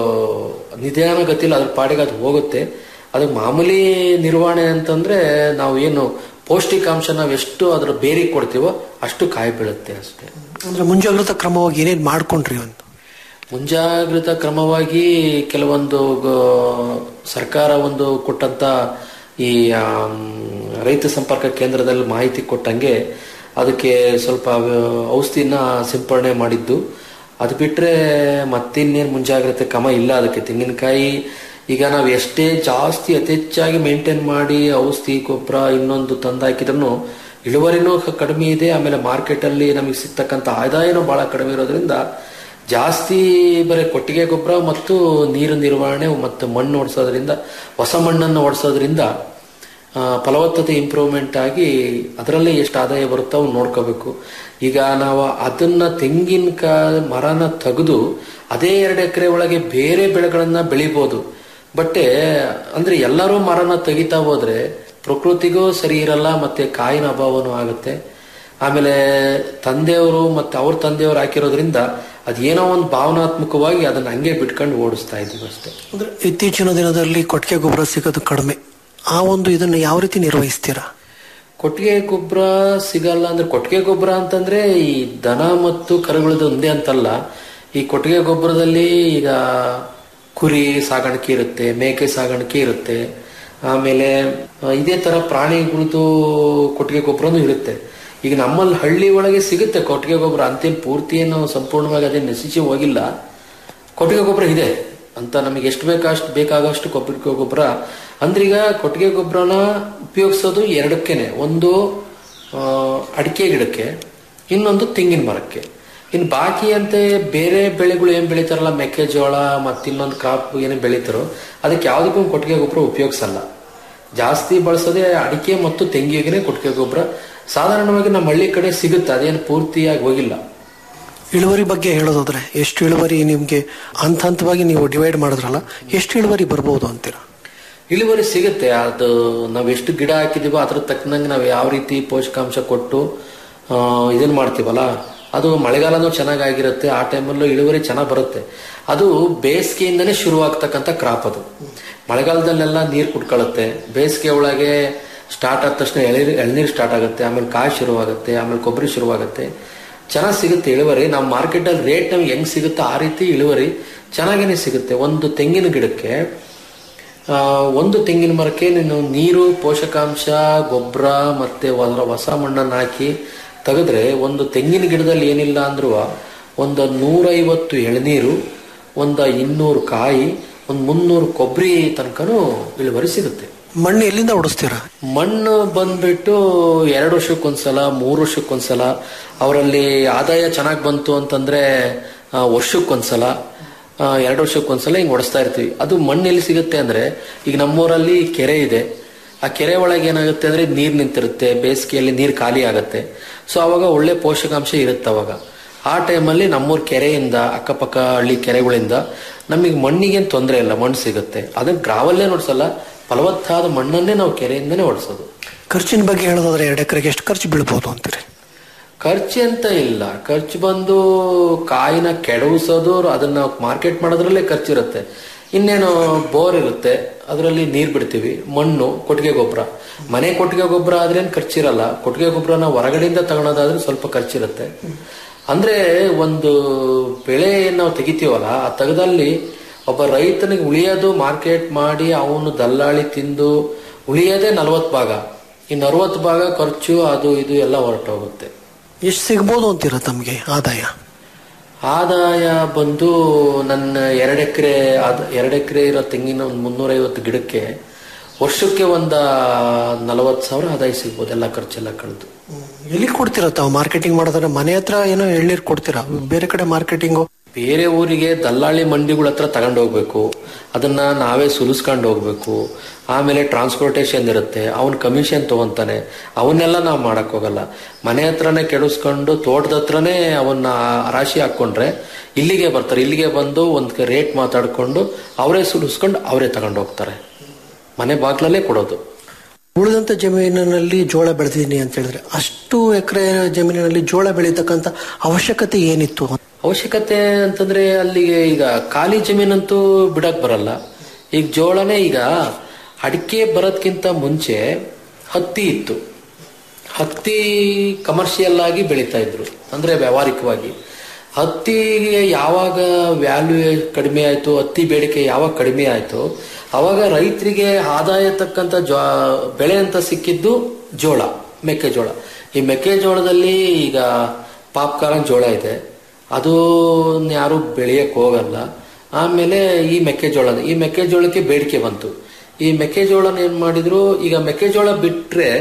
ನಿಧಾನ ಗತಿಲಿ ಅದ್ರ ಪಾಡಿಗೆ ಅದು ಹೋಗುತ್ತೆ ಅದಕ್ಕೆ ಮಾಮೂಲಿ ನಿರ್ವಹಣೆ ಅಂತಂದ್ರೆ ನಾವು ಏನು ಪೌಷ್ಟಿಕಾಂಶ ನಾವು ಎಷ್ಟು ಅದರ ಬೇರೆ ಕೊಡ್ತೀವೋ ಅಷ್ಟು ಕಾಯಿ ಬೀಳುತ್ತೆ ಅಷ್ಟೇ ಅಂದ್ರೆ ಮುಂಜಾಗ್ರತಾ ಕ್ರಮವಾಗಿ ಏನೇನ್ ಮಾಡ್ಕೊಂಡ್ರಿ ಒಂದು ಮುಂಜಾಗ್ರತಾ ಕ್ರಮವಾಗಿ ಕೆಲವೊಂದು ಗ- ಸರ್ಕಾರ ಒಂದು ಕೊಟ್ಟಂತ ಈ ಆಮ್, ರೈತ ಸಂಪರ್ಕ ಕೇಂದ್ರದಲ್ಲಿ ಮಾಹಿತಿ ಕೊಟ್ಟಂಗೆ ಅದಕ್ಕೆ ಸ್ವಲ್ಪ ವ್ಯ- ಔಷಧಿನ ಸಿಂಪರಣೆ ಮಾಡಿದ್ದು ಅದು ಬಿಟ್ರೆ ಮತ್ತಿನ್ನೇನು ಮುಂಜಾಗ್ರತೆ ಕ್ರಮ ಇಲ್ಲ ಅದಕ್ಕೆ ತೆಂಗಿನಕಾಯಿ ಈಗ ನಾವು ಎಷ್ಟೇ ಜಾಸ್ತಿ ಅತಿ ಹೆಚ್ಚಾಗಿ ಮೇಂಟೈನ್ ಮಾಡಿ ಔಷಧಿ ಗೊಬ್ಬರ ಇನ್ನೊಂದು ತಂದಾಕಿದ್ರು ಇಳುವರಿನೂ ಕ- ಕಡಿಮೆ ಇದೆ ಆಮೇಲೆ ಮಾರ್ಕೆಟ್ ಅಲ್ಲಿ ನಮಗೆ ಸಿಗ್ತಕ್ಕಂಥ ಆದಾಯನೂ ಬಹಳ ಕಡಿಮೆ ಇರೋದ್ರಿಂದ ಜಾಸ್ತಿ ಬರೀ ಕೊಟ್ಟಿಗೆ ಗೊಬ್ಬರ ಮತ್ತು ನೀರು ನಿರ್ವಹಣೆ ಮತ್ತು ಮಣ್ಣು ಓಡಿಸೋದ್ರಿಂದ ಹೊಸ ಮಣ್ಣನ್ನು ಓಡಿಸೋದ್ರಿಂದ ಆ, ಫಲವತ್ತತೆ ಇಂಪ್ರೂವ್ಮೆಂಟ್ ಆಗಿ ಅದರಲ್ಲೇ ಎಷ್ಟು ಆದಾಯ ಬರುತ್ತೋ ಅವ್ನು ನೋಡ್ಕೋಬೇಕು ಈಗ ನಾವು ಅದನ್ನ ತೆಂಗಿನಕಾಯಿ ಮರನ ತೆಗೆದು ಅದೇ ಎರಡು ಎಕರೆ ಒಳಗೆ ಬೇರೆ ಬೆಳೆಗಳನ್ನ ಬೆಳಿಬೋದು ಬಟ್ ಅಂದ್ರೆ ಎಲ್ಲರೂ ಮರನ ತೆಗಿತಾ ಹೋದ್ರೆ ಪ್ರಕೃತಿಗೂ ಸರಿ ಇರಲ್ಲ ಮತ್ತೆ ಕಾಯಿನ ಅಭಾವನೂ ಆಗುತ್ತೆ ಆಮೇಲೆ ತಂದೆಯವರು ಮತ್ತೆ ಅವ್ರ ತಂದೆಯವರು ಹಾಕಿರೋದ್ರಿಂದ ಅದೇನೋ ಒಂದು ಭಾವನಾತ್ಮಕವಾಗಿ ಅದನ್ನ ಹಂಗೆ ಬಿಟ್ಕೊಂಡು ಓಡಿಸ್ತಾ ಇದೀವಿ ಅಷ್ಟೇ ಅಂದ್ರೆ ಇತ್ತೀಚಿನ ದಿನದಲ್ಲಿ ಕೊಟ್ಟಿಗೆ ಗೊಬ್ಬರ ಸಿಗೋದು ಕಡಿಮೆ ಆ ಒಂದು ಇದನ್ನು ಯಾವ ರೀತಿ ನಿರ್ವಹಿಸ್ತೀರಾ ಕೊಟ್ಟಿಗೆ ಗೊಬ್ಬರ ಸಿಗಲ್ಲ ಅಂದ್ರೆ ಕೊಟ್ಟಿಗೆ ಗೊಬ್ಬರ ಅಂತಂದ್ರೆ ಈ ದನ ಮತ್ತು ಕರುಗಳದ್ದು ಒಂದೇ ಅಂತಲ್ಲ ಈ ಕೊಟ್ಟಿಗೆ ಗೊಬ್ಬರದಲ್ಲಿ ಈಗ ಕುರಿ ಸಾಗಾಣಿಕೆ ಇರುತ್ತೆ ಮೇಕೆ ಸಾಗಾಣಿಕೆ ಇರುತ್ತೆ ಆಮೇಲೆ ಆ, ಇದೇ ತರ ಪ್ರಾಣಿಗಳದ್ದು ಕೊಟ್ಟಿಗೆ ಗೊಬ್ಬರನೂ ಇರುತ್ತೆ ಈಗ ನಮ್ಮಲ್ಲಿ ಹಳ್ಳಿ ಒಳಗೆ ಸಿಗುತ್ತೆ ಕೊಟ್ಟಿಗೆ ಗೊಬ್ಬರ ಅಂತೇನು ಪೂರ್ತಿ ಏನು ಸಂಪೂರ್ಣವಾಗಿ ಅದೇನು ನಶಿಸಿ ಹೋಗಿಲ್ಲ ಕೊಟ್ಟಿಗೆ ಗೊಬ್ಬರ ಇದೆ ಅಂತ ನಮಗೆ ಎಷ್ಟು ಬೇಕಷ್ಟು ಬೇಕಾಗಷ್ಟು ಕೊಟ್ಟಿಗೆ ಗೊಬ್ಬರ ಅಂದ್ರೆ ಈಗ ಕೊಟ್ಟಿಗೆ ಗೊಬ್ಬರನ ಉಪಯೋಗಿಸೋದು ಎರಡಕ್ಕೇನೆ ಒಂದು ಆ, ಅಡಿಕೆ ಗಿಡಕ್ಕೆ ಇನ್ನೊಂದು ತೆಂಗಿನ ಮರಕ್ಕೆ ಇನ್ನು ಬಾಕಿ ಅಂತೆ ಬೇರೆ ಬೆಳೆಗಳು ಏನ್ ಬೆಳಿತಾರಲ್ಲ ಮೆಕ್ಕೆಜೋಳ ಮತ್ತೆ ಇನ್ನೊಂದು ಕ್ರಾಪ್ ಏನೇ ಬೆಳಿತಾರೋ ಅದಕ್ಕೆ ಯಾವುದಕ್ಕೂ ಕೊಟ್ಟಿಗೆ ಗೊಬ್ಬರ ಉಪಯೋಗಿಸಲ್ಲ ಜಾಸ್ತಿ ಬಳಸೋದೇ ಅಡಿಕೆ ಮತ್ತು ತೆಂಗಿಗೆ ಕೊಟ್ಟಿಗೆ ಗೊಬ್ಬರ ಸಾಧಾರಣವಾಗಿ ನಮ್ಮ ಹಳ್ಳಿ ಕಡೆ ಸಿಗುತ್ತೆ ಅದೇನು ಪೂರ್ತಿಯಾಗಿ ಹೋಗಿಲ್ಲ ಇಳುವರಿ ಬಗ್ಗೆ ಹೇಳೋದಾದ್ರೆ ಎಷ್ಟು ಇಳುವರಿ ನಿಮ್ಗೆ ಹಂತ ಹಂತವಾಗಿ ನೀವು ಡಿವೈಡ್ ಮಾಡಿದ್ರಲ್ಲ ಎಷ್ಟು ಇಳುವರಿ ಬರ್ಬೋದು ಅಂತೀರಾ ಇಳುವರಿ ಸಿಗುತ್ತೆ ಅದು ನಾವು ಎಷ್ಟು ಗಿಡ ಹಾಕಿದೀವೋ ಅದ್ರ ತಕ್ಕನಂಗೆ ನಾವು ಯಾವ ರೀತಿ ಪೋಷಕಾಂಶ ಕೊಟ್ಟು ಆ, ಇದನ್ನ ಮಾಡ್ತೀವಲ್ಲ ಅದು ಮಳೆಗಾಲನೂ ಚೆನ್ನಾಗಿರುತ್ತೆ ಆ ಟೈಮಲ್ಲೂ ಇಳುವರಿ ಚೆನ್ನಾಗಿ ಬರುತ್ತೆ ಅದು ಬೇಸಿಗೆಯಿಂದನೇ ಶುರುವಾಗ್ತಕ್ಕಂಥ ಕ್ರಾಪ್ ಅದು ಮಳೆಗಾಲದಲ್ಲೆಲ್ಲ ನೀರು ಕುಟ್ಕೊಳ್ಳುತ್ತೆ ಬೇಸಿಗೆ ಒಳಗೆ ಸ್ಟಾರ್ಟ್ ಆದ ತಕ್ಷಣ ಎಳನೀರು ಎಳ್ನೀರು ಸ್ಟಾರ್ಟ್ ಆಗುತ್ತೆ ಆಮೇಲೆ ಕಾಯಿ ಶುರುವಾಗುತ್ತೆ ಆಮೇಲೆ ಕೊಬ್ಬರಿ ಶುರುವಾಗುತ್ತೆ ಚೆನ್ನಾಗಿ ಸಿಗುತ್ತೆ ಇಳುವರಿ ನಾವು ಮಾರ್ಕೆಟಲ್ಲಿ ರೇಟ್ ನಮ್ಗೆ ಹೆಂಗ್ ಸಿಗುತ್ತೆ ಆ ರೀತಿ ಇಳುವರಿ ಚೆನ್ನಾಗೇನೆ ಸಿಗುತ್ತೆ ಒಂದು ತೆಂಗಿನ ಗಿಡಕ್ಕೆ ಆ, ಒಂದು ತೆಂಗಿನ ಮರಕ್ಕೆ ನೀನು ನೀರು ಪೋಷಕಾಂಶ ಗೊಬ್ಬರ ಮತ್ತೆ ಅದರ ಹೊಸ ಮಣ್ಣನ್ನು ಹಾಕಿ ತೆಗೆದ್ರೆ ಒಂದು ತೆಂಗಿನ ಗಿಡದಲ್ಲಿ ಏನಿಲ್ಲ ಅಂದ್ರೂ ಒಂದು ನೂರೈವತ್ತು ಎಳನೀರು ಒಂದು ಇನ್ನೂರು ಕಾಯಿ ಒಂದು ಮುನ್ನೂರು ಕೊಬ್ಬರಿ ತನಕನೂ ಇಳುವರಿ ಸಿಗುತ್ತೆ ಮಣ್ಣು ಎಲ್ಲಿಂದ ಹೊಡಿಸ್ತೀರಾ ಮಣ್ಣು ಬಂದ್ಬಿಟ್ಟು ಎರಡು ವರ್ಷಕ್ಕೊಂದ್ಸಲ ಮೂರು ವರ್ಷಕ್ಕೊಂದ್ಸಲ ಅವರಲ್ಲಿ ಆದಾಯ ಚೆನ್ನಾಗಿ ಬಂತು ಅಂತಂದ್ರೆ ಆ, ವರ್ಷಕ್ಕೊಂದ್ಸಲ ಆ, ಎರಡು ವರ್ಷಕ್ಕೊಂದ್ಸಲ ಹಿಂಗ್ ಹೊಡಿಸ್ತಾ ಇರ್ತೀವಿ ಅದು ಮಣ್ಣು ಎಲ್ಲಿ ಸಿಗುತ್ತೆ ಅಂದ್ರೆ ಈಗ ನಮ್ಮೂರಲ್ಲಿ ಕೆರೆ ಇದೆ ಆ ಕೆರೆ ಒಳಗೆ ಏನಾಗುತ್ತೆ ಅಂದ್ರೆ ನೀರ್ ನಿಂತಿರುತ್ತೆ ಬೇಸಿಗೆಯಲ್ಲಿ ನೀರ್ ಖಾಲಿ ಆಗುತ್ತೆ ಸೊ ಅವಾಗ ಒಳ್ಳೆ ಪೋಷಕಾಂಶ ಇರುತ್ತೆ ಅವಾಗ ಆ ಟೈಮಲ್ಲಿ ನಮ್ಮೂರ್ ಕೆರೆಯಿಂದ ಅಕ್ಕಪಕ್ಕ ಹಳ್ಳಿ ಕೆರೆಗಳಿಂದ ನಮಗೆ ಮಣ್ಣಿಗೇನು ತೊಂದರೆ ಇಲ್ಲ ಮಣ್ಣು ಸಿಗುತ್ತೆ ಅದನ್ನ ಗ್ರಾವಲ್ಲೇ ನೋಡ್ಸಲ್ಲ ಫಲವತ್ತಾದ ಮಣ್ಣನ್ನೇ ನಾವು ಕೆರೆಯಿಂದನೇ ಓಡಿಸೋದು ಖರ್ಚಿನ ಬಗ್ಗೆ ಹೇಳೋದಾದ್ರೆ ಎರಡು ಎಕರೆಗೆ ಎಷ್ಟು ಖರ್ಚು ಬೀಳ್ಬೋದು ಅಂತೀರಿ ಖರ್ಚು ಅಂತ ಇಲ್ಲ ಖರ್ಚು ಬಂದು ಕಾಯಿನ ಕೆಡವಿಸೋದು ಅದನ್ನ ಮಾರ್ಕೆಟ್ ಮಾಡೋದ್ರಲ್ಲೇ ಖರ್ಚಿರುತ್ತೆ ಇನ್ನೇನು ಬೋರ್ ಇರುತ್ತೆ ಅದರಲ್ಲಿ ನೀರ್ ಬಿಡ್ತೀವಿ ಮಣ್ಣು ಕೊಟ್ಟಿಗೆ ಗೊಬ್ಬರ ಮನೆ ಕೊಟ್ಟಿಗೆ ಗೊಬ್ಬರ ಆದ್ರೇನು ಖರ್ಚಿರಲ್ಲ ಕೊಟ್ಟಿಗೆ ಗೊಬ್ಬರನ ಹೊರಗಡೆಯಿಂದ ತಗೊಳೋದಾದ್ರೆ ಸ್ವಲ್ಪ ಖರ್ಚಿರುತ್ತೆ ಅಂದ್ರೆ ಒಂದು ಬೆಳೆ ಏನ್ ನಾವು ತೆಗಿತೀವಲ್ಲ ಆ ತೆಗೆದಲ್ಲಿ ಒಬ್ಬ ರೈತನಿಗೆ ಉಳಿಯೋದು ಮಾರ್ಕೆಟ್ ಮಾಡಿ ಅವನು ದಲ್ಲಾಳಿ ತಿಂದು ಉಳಿಯೋದೇ ನಲವತ್ತು ಭಾಗ ಇನ್ನು ಅರವತ್ತು ಭಾಗ ಖರ್ಚು ಅದು ಇದು ಎಲ್ಲ ಹೊರಟೋಗುತ್ತೆ ಎಷ್ಟು ಸಿಗ್ಬೋದು ಅಂತೀರಾ ತಮಗೆ ಆದಾಯ ಆದಾಯ ಬಂದು ನನ್ನ ಎರಡು ಎಕರೆ ಎರಡು ಎಕರೆ ಇರೋ ತೆಂಗಿನ ಒಂದು ಮುನ್ನೂರೈವತ್ತು ಗಿಡಕ್ಕೆ ವರ್ಷಕ್ಕೆ ಒಂದ ನಲವತ್ತು ಸಾವಿರ ಆದಾಯ ಸಿಗ್ಬೋದು ಎಲ್ಲ ಖರ್ಚೆಲ್ಲ ಕಳೆದು ಎಲ್ಲಿ ಕೊಡ್ತೀರಾ ತಾವು ಮಾರ್ಕೆಟಿಂಗ್ ಮಾಡೋದಾದ್ರೆ ಮನೆ ಹತ್ರ ಏನೋ ಎಳ್ನೀರು ಕೊಡ್ತೀರಾ ಬೇರೆ ಕಡೆ ಮಾರ್ಕೆಟಿಂಗು ಬೇರೆ ಊರಿಗೆ ದಲ್ಲಾಳಿ ಮಂಡಿಗಳ ಹತ್ರ ತಗೊಂಡು ಹೋಗ್ಬೇಕು ಅದನ್ನ ನಾವೇ ಸುಲಿಸ್ಕೊಂಡು ಹೋಗ್ಬೇಕು ಆಮೇಲೆ ಟ್ರಾನ್ಸ್ಪೋರ್ಟೇಷನ್ ಇರುತ್ತೆ ಅವನ್ ಕಮಿಷನ್ ತಗೊಂತಾನೆ ಅವನ್ನೆಲ್ಲ ನಾವು ಮಾಡಕ್ ಹೋಗಲ್ಲ ಮನೆ ಹತ್ರನೇ ಕೆಡಿಸ್ಕೊಂಡು ತೋಟದ ಹತ್ರನೇ ಅವನ್ನ ರಾಶಿ ಹಾಕೊಂಡ್ರೆ ಇಲ್ಲಿಗೆ ಬರ್ತಾರೆ ಇಲ್ಲಿಗೆ ಬಂದು ಒಂದ್ ರೇಟ್ ಮಾತಾಡ್ಕೊಂಡು ಅವರೇ ಸುಲಿಸ್ಕೊಂಡು ಅವರೇ ತಗೊಂಡು ಹೋಗ್ತಾರೆ ಮನೆ ಬಾಗ್ಲಲ್ಲೇ ಕೊಡೋದು ಉಳಿದಂತ ಜಮೀನಿನಲ್ಲಿ ಜೋಳ ಬೆಳೆದಿದ್ದೀನಿ ಅಂತ ಹೇಳಿದ್ರೆ ಅಷ್ಟು ಎಕರೆ ಜಮೀನಿನಲ್ಲಿ ಜೋಳ ಬೆಳೀತಕ್ಕಂತ ಅವಶ್ಯಕತೆ ಏನಿತ್ತು ಅವಶ್ಯಕತೆ ಅಂತಂದ್ರೆ ಅಲ್ಲಿಗೆ ಈಗ ಖಾಲಿ ಜಮೀನಂತೂ ಬಿಡಕ್ ಬರಲ್ಲ ಈಗ ಜೋಳನೇ ಈಗ ಅಡಿಕೆ ಬರೋದ್ಕಿಂತ ಮುಂಚೆ ಹತ್ತಿ ಇತ್ತು ಹತ್ತಿ ಕಮರ್ಷಿಯಲ್ ಆಗಿ ಬೆಳೀತಾ ಇದ್ರು ಅಂದ್ರೆ ವ್ಯಾವಹಾರಿಕವಾಗಿ ಹತ್ತಿಗೆ ಯಾವಾಗ ವ್ಯಾಲ್ಯೂ ಕಡಿಮೆ ಆಯ್ತು ಹತ್ತಿ ಬೇಡಿಕೆ ಯಾವಾಗ ಕಡಿಮೆ ಆಯ್ತು ಅವಾಗ ರೈತರಿಗೆ ಆದಾಯ ತಕ್ಕಂತ ಜೋ ಬೆಳೆ ಅಂತ ಸಿಕ್ಕಿದ್ದು ಜೋಳ ಮೆಕ್ಕೆಜೋಳ ಈ ಮೆಕ್ಕೆಜೋಳದಲ್ಲಿ ಈಗ ಪಾಪ್ಕಾರ್ನ್ ಜೋಳ ಇದೆ ಅದು ಯಾರು ಬೆಳೆಯಕ್ ಹೋಗಲ್ಲ ಆಮೇಲೆ ಈ ಮೆಕ್ಕೆಜೋಳ ಈ ಮೆಕ್ಕೆಜೋಳಕ್ಕೆ ಬೇಡಿಕೆ ಬಂತು ಈ ಮೆಕ್ಕೆಜೋಳನ ಏನ್ ಮಾಡಿದ್ರು ಈಗ ಮೆಕ್ಕೆಜೋಳ ಬಿಟ್ರೆ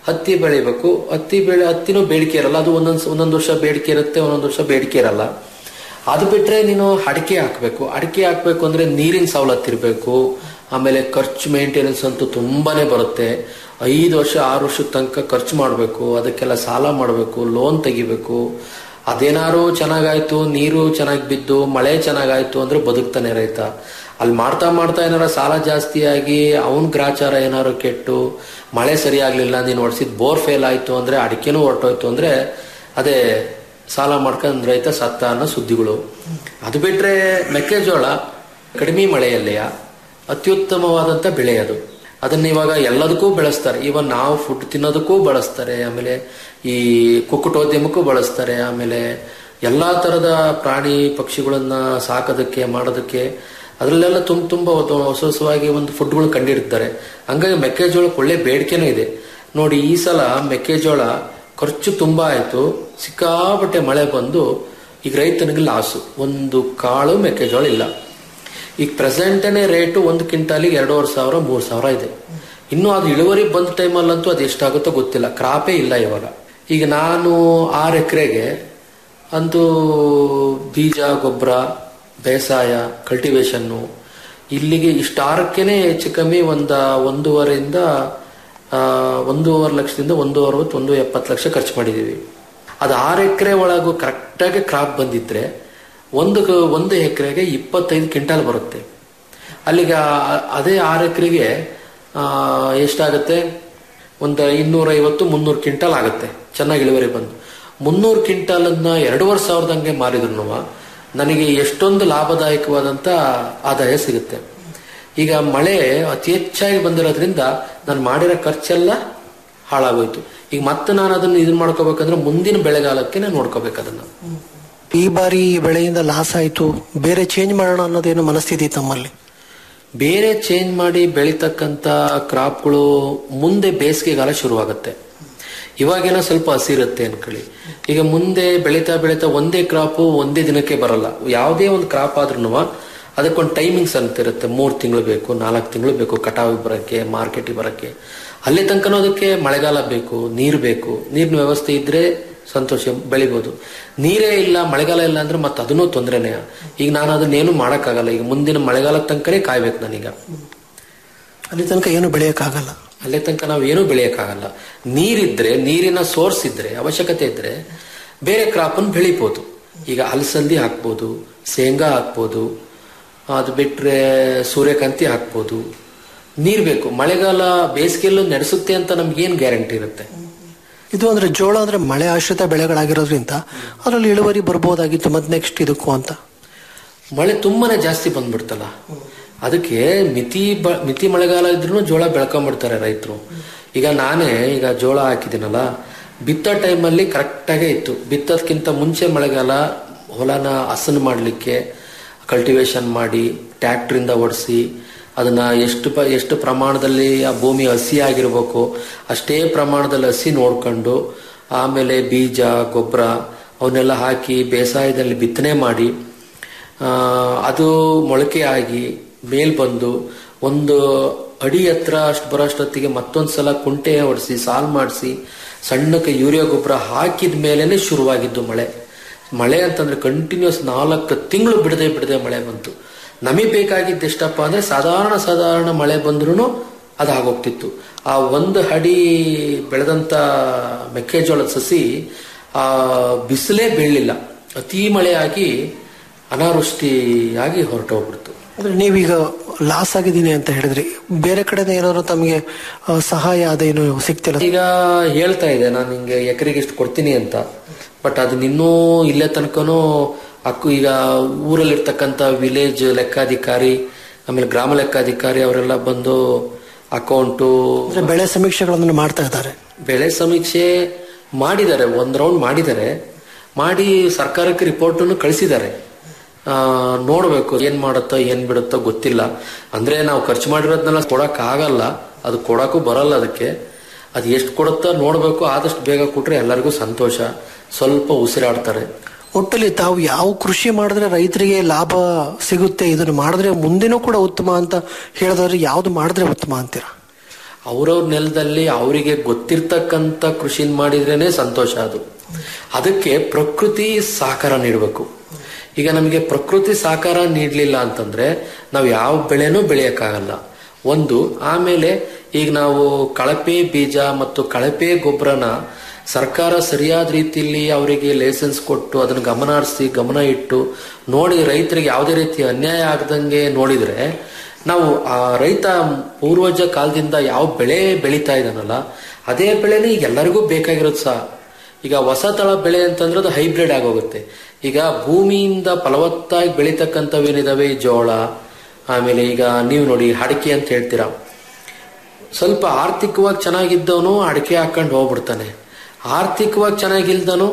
ಹತ್ತಿ ಬೆಳಿಬೇಕು ಹತ್ತಿ ಬೆಳೆ ಹತ್ತಿನೂ ಬೇಡಿಕೆ ಇರಲ್ಲ ಅದು ಒಂದೊಂದು ಒಂದೊಂದು ವರ್ಷ ಬೇಡಿಕೆ ಇರುತ್ತೆ ಒಂದೊಂದು ವರ್ಷ ಬೇಡಿಕೆ ಇರಲ್ಲ ಅದು ಬಿಟ್ರೆ ನೀನು ಅಡಿಕೆ ಹಾಕ್ಬೇಕು ಅಡಿಕೆ ಹಾಕ್ಬೇಕು ಅಂದ್ರೆ ನೀರಿನ ಸವಲತ್ತು ಇರಬೇಕು ಆಮೇಲೆ ಖರ್ಚು ಮೇಂಟೆನೆನ್ಸ್ ಅಂತೂ ತುಂಬಾನೇ ಬರುತ್ತೆ ಐದು ವರ್ಷ ಆರು ವರ್ಷದ ತನಕ ಖರ್ಚು ಮಾಡಬೇಕು ಅದಕ್ಕೆಲ್ಲ ಸಾಲ ಮಾಡಬೇಕು ಲೋನ್ ತೆಗಿಬೇಕು ಅದೇನಾರು ಚೆನ್ನಾಗಾಯ್ತು ನೀರು ಚೆನ್ನಾಗಿ ಬಿದ್ದು ಮಳೆ ಚೆನ್ನಾಗಾಯ್ತು ಅಂದ್ರೆ ಬದುಕ್ತಾನೆ ರೈತ ಅಲ್ಲಿ ಮಾಡ್ತಾ ಮಾಡ್ತಾ ಏನಾರ ಸಾಲ ಜಾಸ್ತಿ ಆಗಿ ಅವನ್ ಗ್ರಾಚಾರ ಏನಾರು ಕೆಟ್ಟು ಮಳೆ ಸರಿಯಾಗ್ಲಿಲ್ಲ ನೀನು ಹೊಡ್ಸಿದ್ ಬೋರ್ ಫೇಲ್ ಆಯ್ತು ಅಂದ್ರೆ ಅಡಿಕೆನೂ ಹೊರಟೋಯ್ತು ಅಂದ್ರೆ ಅದೇ ಸಾಲ ಮಾಡ್ಕೊಂಡ್ ರೈತ ಸತ್ತ ಅನ್ನೋ ಸುದ್ದಿಗಳು ಅದು ಬಿಟ್ರೆ ಮೆಕ್ಕೆಜೋಳ ಕಡಿಮೆ ಮಳೆಯಲ್ಲಿಯ ಅತ್ಯುತ್ತಮವಾದಂತ ಬೆಳೆ ಅದು ಅದನ್ನ ಇವಾಗ ಎಲ್ಲದಕ್ಕೂ ಬೆಳೆಸ್ತಾರೆ ಇವನ್ ನಾವು ಫುಡ್ ತಿನ್ನೋದಕ್ಕೂ ಬಳಸ್ತಾರೆ ಆಮೇಲೆ ಈ ಕುಕ್ಕುಟೋದ್ಯಮಕ್ಕೂ ಬಳಸ್ತಾರೆ ಆಮೇಲೆ ಎಲ್ಲಾ ತರದ ಪ್ರಾಣಿ ಪಕ್ಷಿಗಳನ್ನ ಸಾಕೋದಕ್ಕೆ ಮಾಡೋದಕ್ಕೆ ಅದರಲ್ಲೆಲ್ಲ ತುಂಬ ತುಂಬಾ ಹೊಸ ಹೊಸವಾಗಿ ಒಂದು ಫುಡ್ಗಳು ಕಂಡಿಡ್ತಾರೆ ಹಂಗಾಗಿ ಮೆಕ್ಕೆಜೋಳಕ್ಕೆ ಒಳ್ಳೆ ಬೇಡಿಕೆನೂ ಇದೆ ನೋಡಿ ಈ ಸಲ ಮೆಕ್ಕೆಜೋಳ ಖರ್ಚು ತುಂಬಾ ಆಯ್ತು ಸಿಕ್ಕಾಪಟ್ಟೆ ಮಳೆ ಬಂದು ಈಗ ರೈತನಿಗೆ ಲಾಸು ಒಂದು ಕಾಳು ಮೆಕ್ಕೆಜೋಳ ಇಲ್ಲ ಈಗ ಪ್ರೆಸೆಂಟನೇ ರೇಟು ಒಂದು ಕ್ವಿಂಟಾಲಿಗೆ ಎರಡೂವರೆ ಸಾವಿರ ಮೂರು ಸಾವಿರ ಇದೆ ಇನ್ನು ಅದು ಇಳುವರಿ ಬಂದ ಟೈಮಲ್ಲಂತೂ ಅದು ಎಷ್ಟಾಗುತ್ತೋ ಗೊತ್ತಿಲ್ಲ ಕ್ರಾಪೇ ಇಲ್ಲ ಇವಾಗ ಈಗ ನಾನು ಆರು ಎಕರೆಗೆ ಅಂತೂ ಬೀಜ ಗೊಬ್ಬರ ಬೇಸಾಯ ಕಲ್ಟಿವೇಶನ್ನು ಇಲ್ಲಿಗೆ ಇಷ್ಟಾರಕ್ಕೇನೆ ಹೆಚ್ಚು ಕಮ್ಮಿ ಒಂದ ಒಂದೂವರೆಯಿಂದ ಆ, ಒಂದೂವರೆ ಲಕ್ಷದಿಂದ ಒಂದು ಅರವತ್ತು ಒಂದು ಎಪ್ಪತ್ತು ಲಕ್ಷ ಖರ್ಚು ಮಾಡಿದೀವಿ ಅದು ಆರು ಎಕರೆ ಒಳಗೂ ಕರೆಕ್ಟಾಗಿ ಕ್ರಾಪ್ ಬಂದಿದ್ರೆ ಒಂದು ಕ- ಒಂದು ಎಕರೆಗೆ ಇಪ್ಪತ್ತೈದು ಕ್ವಿಂಟಾಲ್ ಬರುತ್ತೆ ಅಲ್ಲಿಗೆ ಆ- ಅದೇ ಆರು ಎಕರೆಗೆ ಎಷ್ಟಾಗುತ್ತೆ ಒಂದು ಇನ್ನೂರೈವತ್ತು ಮುನ್ನೂರು ಕ್ವಿಂಟಾಲ್ ಆಗುತ್ತೆ ಚೆನ್ನಾಗಿ ಇಳುವರಿ ಬಂದು ಮುನ್ನೂರು ಕ್ವಿಂಟಾಲನ್ನ ಎರಡೂವರೆ ಸಾವಿರದಂಗೆ ಮಾರಿದ್ರು ನನಗೆ ಎಷ್ಟೊಂದು ಲಾಭದಾಯಕವಾದಂತ ಆದಾಯ ಸಿಗುತ್ತೆ ಈಗ ಮಳೆ ಅತಿ ಹೆಚ್ಚಾಗಿ ಬಂದಿರೋದ್ರಿಂದ ನಾನು ಮಾಡಿರೋ ಖರ್ಚೆಲ್ಲ ಹಾಳಾಗೋಯ್ತು ಈಗ ಮತ್ತೆ ನಾನು ಅದನ್ನ ಇದನ್ನ ಮಾಡ್ಕೋಬೇಕಂದ್ರೆ ಮುಂದಿನ ಬೆಳೆಗಾಲಕ್ಕೆ ನಾನು ನೋಡ್ಕೋಬೇಕು ಅದನ್ನ ಈ ಬಾರಿ ಈ ಬೆಳೆಯಿಂದ ಲಾಸ್ ಆಯ್ತು ಬೇರೆ ಚೇಂಜ್ ಮಾಡೋಣ ಅನ್ನೋದೇನು ಮನಸ್ಥಿತಿ ತಮ್ಮಲ್ಲಿ ಬೇರೆ ಚೇಂಜ್ ಮಾಡಿ ಬೆಳಿತಕ್ಕಂತ ಕ್ರಾಪ್ಗಳು ಮುಂದೆ ಬೇಸಿಗೆಗಾಲ ಶುರುವಾಗುತ್ತೆ ಇವಾಗೇನೋ ಸ್ವಲ್ಪ ಹಸಿರುತ್ತೆ ಅನ್ಕೊಳ್ಳಿ ಈಗ ಮುಂದೆ ಬೆಳೀತಾ ಬೆಳೀತಾ ಒಂದೇ ಕ್ರಾಪು ಒಂದೇ ದಿನಕ್ಕೆ ಬರಲ್ಲ ಯಾವುದೇ ಒಂದು ಕ್ರಾಪ್ ಆದ್ರೂ ಅದಕ್ಕೊಂದು ಟೈಮಿಂಗ್ಸ್ ಅಂತ ಇರುತ್ತೆ ಮೂರು ತಿಂಗಳು ಬೇಕು ನಾಲ್ಕು ತಿಂಗಳು ಬೇಕು ಕಟಾವಿಗೆ ಬರೋಕ್ಕೆ ಮಾರ್ಕೆಟಿಗೆ ಬರೋಕ್ಕೆ ಅಲ್ಲಿ ತನಕನೂ ಅದಕ್ಕೆ ಮಳೆಗಾಲ ಬೇಕು ನೀರು ಬೇಕು ನೀರಿನ ವ್ಯವಸ್ಥೆ ಇದ್ರೆ ಸಂತೋಷ ಬೆಳಿಬೋದು ನೀರೇ ಇಲ್ಲ ಮಳೆಗಾಲ ಇಲ್ಲ ಅಂದ್ರೆ ಮತ್ತೆ ಅದನ್ನೂ ತೊಂದರೆನೇ ಈಗ ನಾನು ಅದನ್ನೇನು ಮಾಡೋಕ್ಕಾಗಲ್ಲ ಈಗ ಮುಂದಿನ ಮಳೆಗಾಲ ತನಕನೇ ಕಾಯ್ಬೇಕು ನಾನೀಗ ಅಲ್ಲಿ ತನಕ ಏನು ಬೆಳೆಯಕ್ಕಾಗಲ್ಲ ಅಲ್ಲೇ ತನಕ ನಾವು ಏನೂ ಬೆಳೆಯಕ್ಕಾಗಲ್ಲ ನೀರಿದ್ರೆ ನೀರಿನ ಸೋರ್ಸ್ ಇದ್ರೆ ಅವಶ್ಯಕತೆ ಇದ್ರೆ ಬೇರೆ ಕ್ರಾಪನ್ನು ಬೆಳಿಬೋದು ಈಗ ಅಲಸಂದಿ ಹಾಕ್ಬೋದು ಶೇಂಗಾ ಹಾಕ್ಬೋದು ಅದು ಬಿಟ್ರೆ ಸೂರ್ಯಕಾಂತಿ ಹಾಕ್ಬೋದು ನೀರ್ ಬೇಕು ಮಳೆಗಾಲ ಬೇಸಿಗೆಯಲ್ಲೂ ನಡೆಸುತ್ತೆ ಅಂತ ನಮ್ಗೇನ್ ಗ್ಯಾರಂಟಿ ಇರುತ್ತೆ ಇದು ಅಂದ್ರೆ ಜೋಳ ಅಂದ್ರೆ ಮಳೆ ಆಶ್ರಿತ ಬೆಳೆಗಳಾಗಿರೋದ್ರಿಂದ ಅದರಲ್ಲಿ ಇಳುವರಿ ಬರ್ಬೋದಾಗಿತ್ತು ಮತ್ತೆ ನೆಕ್ಸ್ಟ್ ಇದಕ್ಕೂ ಅಂತ ಮಳೆ ತುಂಬಾನೇ ಜಾಸ್ತಿ ಬಂದ್ಬಿಡ್ತಲ್ಲ ಅದಕ್ಕೆ ಮಿತಿ ಬ- ಮಿತಿ ಮಳೆಗಾಲ ಇದ್ರೂ ಜೋಳ ಬೆಳ್ಕೊಂಡ್ಬಿಡ್ತಾರೆ ರೈತರು ಈಗ ನಾನೇ ಈಗ ಜೋಳ ಹಾಕಿದ್ದೀನಲ್ಲ ಬಿತ್ತೋ ಟೈಮಲ್ಲಿ ಕರೆಕ್ಟಾಗೇ ಇತ್ತು ಬಿತ್ತೋದ್ಕಿಂತ ಮುಂಚೆ ಮಳೆಗಾಲ ಹೊಲನ ಹಸನು ಮಾಡಲಿಕ್ಕೆ ಕಲ್ಟಿವೇಶನ್ ಮಾಡಿ ಟ್ಯಾಕ್ಟ್ರಿಂದ ಓಡಿಸಿ ಅದನ್ನ ಎಷ್ಟು ಪ ಎಷ್ಟು ಪ್ರಮಾಣದಲ್ಲಿ ಆ ಭೂಮಿ ಹಸಿ ಆಗಿರ್ಬೇಕು ಅಷ್ಟೇ ಪ್ರಮಾಣದಲ್ಲಿ ಹಸಿ ನೋಡ್ಕೊಂಡು ಆಮೇಲೆ ಬೀಜ ಗೊಬ್ಬರ ಅವನ್ನೆಲ್ಲ ಹಾಕಿ ಬೇಸಾಯದಲ್ಲಿ ಬಿತ್ತನೆ ಮಾಡಿ ಆ, ಅದು ಮೊಳಕೆ ಆಗಿ ಮೇಲ್ ಬಂದು ಒಂದು ಅಡಿ ಹತ್ರ ಅಷ್ಟು ಬರೋಷ್ಟೊತ್ತಿಗೆ ಮತ್ತೊಂದ್ಸಲ ಕುಂಟೆ ಹೊಡಿಸಿ ಸಾಲ್ ಮಾಡಿಸಿ ಸಣ್ಣಕ್ಕೆ ಯೂರಿಯಾ ಗೊಬ್ಬರ ಹಾಕಿದ ಮೇಲೇನೆ ಶುರುವಾಗಿದ್ದು ಮಳೆ ಮಳೆ ಅಂತಂದ್ರೆ ಕಂಟಿನ್ಯೂಸ್ ನಾಲ್ಕು ತಿಂಗಳು ಬಿಡದೆ ಬಿಡದೆ ಮಳೆ ಬಂತು ನಮಗೆ ಬೇಕಾಗಿದ್ದು ಎಷ್ಟಪ್ಪ ಅಂದ್ರೆ ಸಾಧಾರಣ ಸಾಧಾರಣ ಮಳೆ ಬಂದ್ರೂ ಅದು ಆಗೋಗ್ತಿತ್ತು ಆ ಒಂದು ಅಡಿ ಬೆಳೆದಂತ ಮೆಕ್ಕೆಜೋಳದ ಸಸಿ ಆ ಬಿಸಿಲೇ ಬೀಳಲಿಲ್ಲ ಅತಿ ಮಳೆಯಾಗಿ ಅನಾವೃಷ್ಟಿಯಾಗಿ ಹೊರಟೋಗ್ಬಿಡ್ತು ಅಂದ್ರೆ ನೀವೀಗ ಲಾಸ್ ಆಗಿದ್ದೀನಿ ಅಂತ ಹೇಳಿದ್ರಿ ಬೇರೆ ಕಡೆಯಿಂದ ಏನಾದ್ರು ತಮಗೆ ಆ, ಸಹಾಯ ಅದೇನು ಸಿಗ್ತಿಲ್ಲ ಈಗ ಹೇಳ್ತಾ ಇದೆ ನಾನು ಹಿಂಗೆ ಎಕರೆಗೆ ಇಷ್ಟು ಕೊಡ್ತೀನಿ ಅಂತ ಬಟ್ ಅದನ್ನ ಇನ್ನೂ ಇಲ್ಲೇ ತನಕನೂ ಅಕ್ಕು ಈಗ ಊರಲ್ಲಿರ್ತಕ್ಕಂಥ ವಿಲೇಜ್ ಲೆಕ್ಕಾಧಿಕಾರಿ ಆಮೇಲೆ ಗ್ರಾಮ ಲೆಕ್ಕಾಧಿಕಾರಿ ಅವರೆಲ್ಲ ಬಂದು ಅಕೌಂಟು ಅಂದ್ರೆ ಬೆಳೆ ಸಮೀಕ್ಷೆಗಳನ್ನು ಮಾಡ್ತಾ ಇದ್ದಾರೆ ಬೆಳೆ ಸಮೀಕ್ಷೆ ಮಾಡಿದ್ದಾರೆ ಒಂದ್ ರೌಂಡ್ ಮಾಡಿದ್ದಾರೆ ಮಾಡಿ ಸರ್ಕಾರಕ್ಕೆ ರಿಪೋರ್ಟನ್ನು ಕಳಿಸಿದ್ದಾರೆ ಆ, ನೋಡ್ಬೇಕು ಏನ್ ಮಾಡುತ್ತೋ ಏನ್ ಬಿಡುತ್ತೋ ಗೊತ್ತಿಲ್ಲ ಅಂದ್ರೆ ನಾವು ಖರ್ಚು ಮಾಡಿರೋದ್ನೆಲ್ಲ ಕೊಡಕ್ ಆಗಲ್ಲ ಅದು ಕೊಡಕ್ಕೂ ಬರಲ್ಲ ಅದಕ್ಕೆ ಅದು ಎಷ್ಟು ಕೊಡುತ್ತೋ ನೋಡ್ಬೇಕು ಆದಷ್ಟು ಬೇಗ ಕೊಟ್ರೆ ಎಲ್ಲರಿಗೂ ಸಂತೋಷ ಸ್ವಲ್ಪ ಉಸಿರಾಡ್ತಾರೆ ಒಟ್ಟಲ್ಲಿ ತಾವು ಯಾವ ಕೃಷಿ ಮಾಡಿದ್ರೆ ರೈತರಿಗೆ ಲಾಭ ಸಿಗುತ್ತೆ ಇದನ್ನು ಮಾಡಿದ್ರೆ ಮುಂದಿನೂ ಕೂಡ ಉತ್ತಮ ಅಂತ ಹೇಳಿದ್ರೆ ಯಾವ್ದು ಮಾಡಿದ್ರೆ ಉತ್ತಮ ಅಂತೀರಾ ಅವ್ರವ್ರ ನೆಲದಲ್ಲಿ ಅವರಿಗೆ ಗೊತ್ತಿರ್ತಕ್ಕಂಥ ಕೃಷಿ ಮಾಡಿದ್ರೇನೆ ಸಂತೋಷ ಅದು ಅದಕ್ಕೆ ಪ್ರಕೃತಿ ಸಹಕಾರ ನೀಡಬೇಕು ಈಗ ನಮಗೆ ಪ್ರಕೃತಿ ಸಹಕಾರ ನೀಡಲಿಲ್ಲ ಅಂತಂದ್ರೆ ನಾವು ಯಾವ ಬೆಳೆನೂ ಬೆಳೆಯಕ್ಕಾಗಲ್ಲ ಒಂದು ಆಮೇಲೆ ಈಗ ನಾವು ಕಳಪೆ ಬೀಜ ಮತ್ತು ಕಳಪೆ ಗೊಬ್ಬರನ ಸರ್ಕಾರ ಸರಿಯಾದ ರೀತಿಯಲ್ಲಿ ಅವರಿಗೆ ಲೈಸೆನ್ಸ್ ಕೊಟ್ಟು ಅದನ್ನು ಗಮನ ಹರಿಸಿ ಗಮನ ಇಟ್ಟು ನೋಡಿ ರೈತರಿಗೆ ಯಾವುದೇ ರೀತಿ ಅನ್ಯಾಯ ಆಗದಂಗೆ ನೋಡಿದ್ರೆ ನಾವು ಆ ರೈತ ಪೂರ್ವಜ ಕಾಲದಿಂದ ಯಾವ ಬೆಳೆ ಬೆಳೀತಾ ಇದ್ದಾನಲ್ಲ ಅದೇ ಬೆಳೆನೇ ಈಗ ಎಲ್ಲರಿಗೂ ಬೇಕಾಗಿರೋದು ಸಹ ಈಗ ಹೊಸ ತಳ ಬೆಳೆ ಅಂತಂದ್ರೆ ಅದು ಹೈಬ್ರಿಡ್ ಆಗೋಗುತ್ತೆ ಈಗ ಭೂಮಿಯಿಂದ ಫಲವತ್ತಾಗಿ ಬೆಳೀತಕ್ಕಂಥವೇನಿದಾವೆ ಈ ಜೋಳ ಆಮೇಲೆ ಈಗ ನೀವು ನೋಡಿ ಅಡಿಕೆ ಅಂತ ಹೇಳ್ತೀರಾ ಸ್ವಲ್ಪ ಆರ್ಥಿಕವಾಗಿ ಚೆನ್ನಾಗಿದ್ದವನು ಅಡಿಕೆ ಹಾಕೊಂಡು ಹೋಗ್ಬಿಡ್ತಾನೆ ಆರ್ಥಿಕವಾಗಿ ಚೆನ್ನಾಗಿಲ್ದನು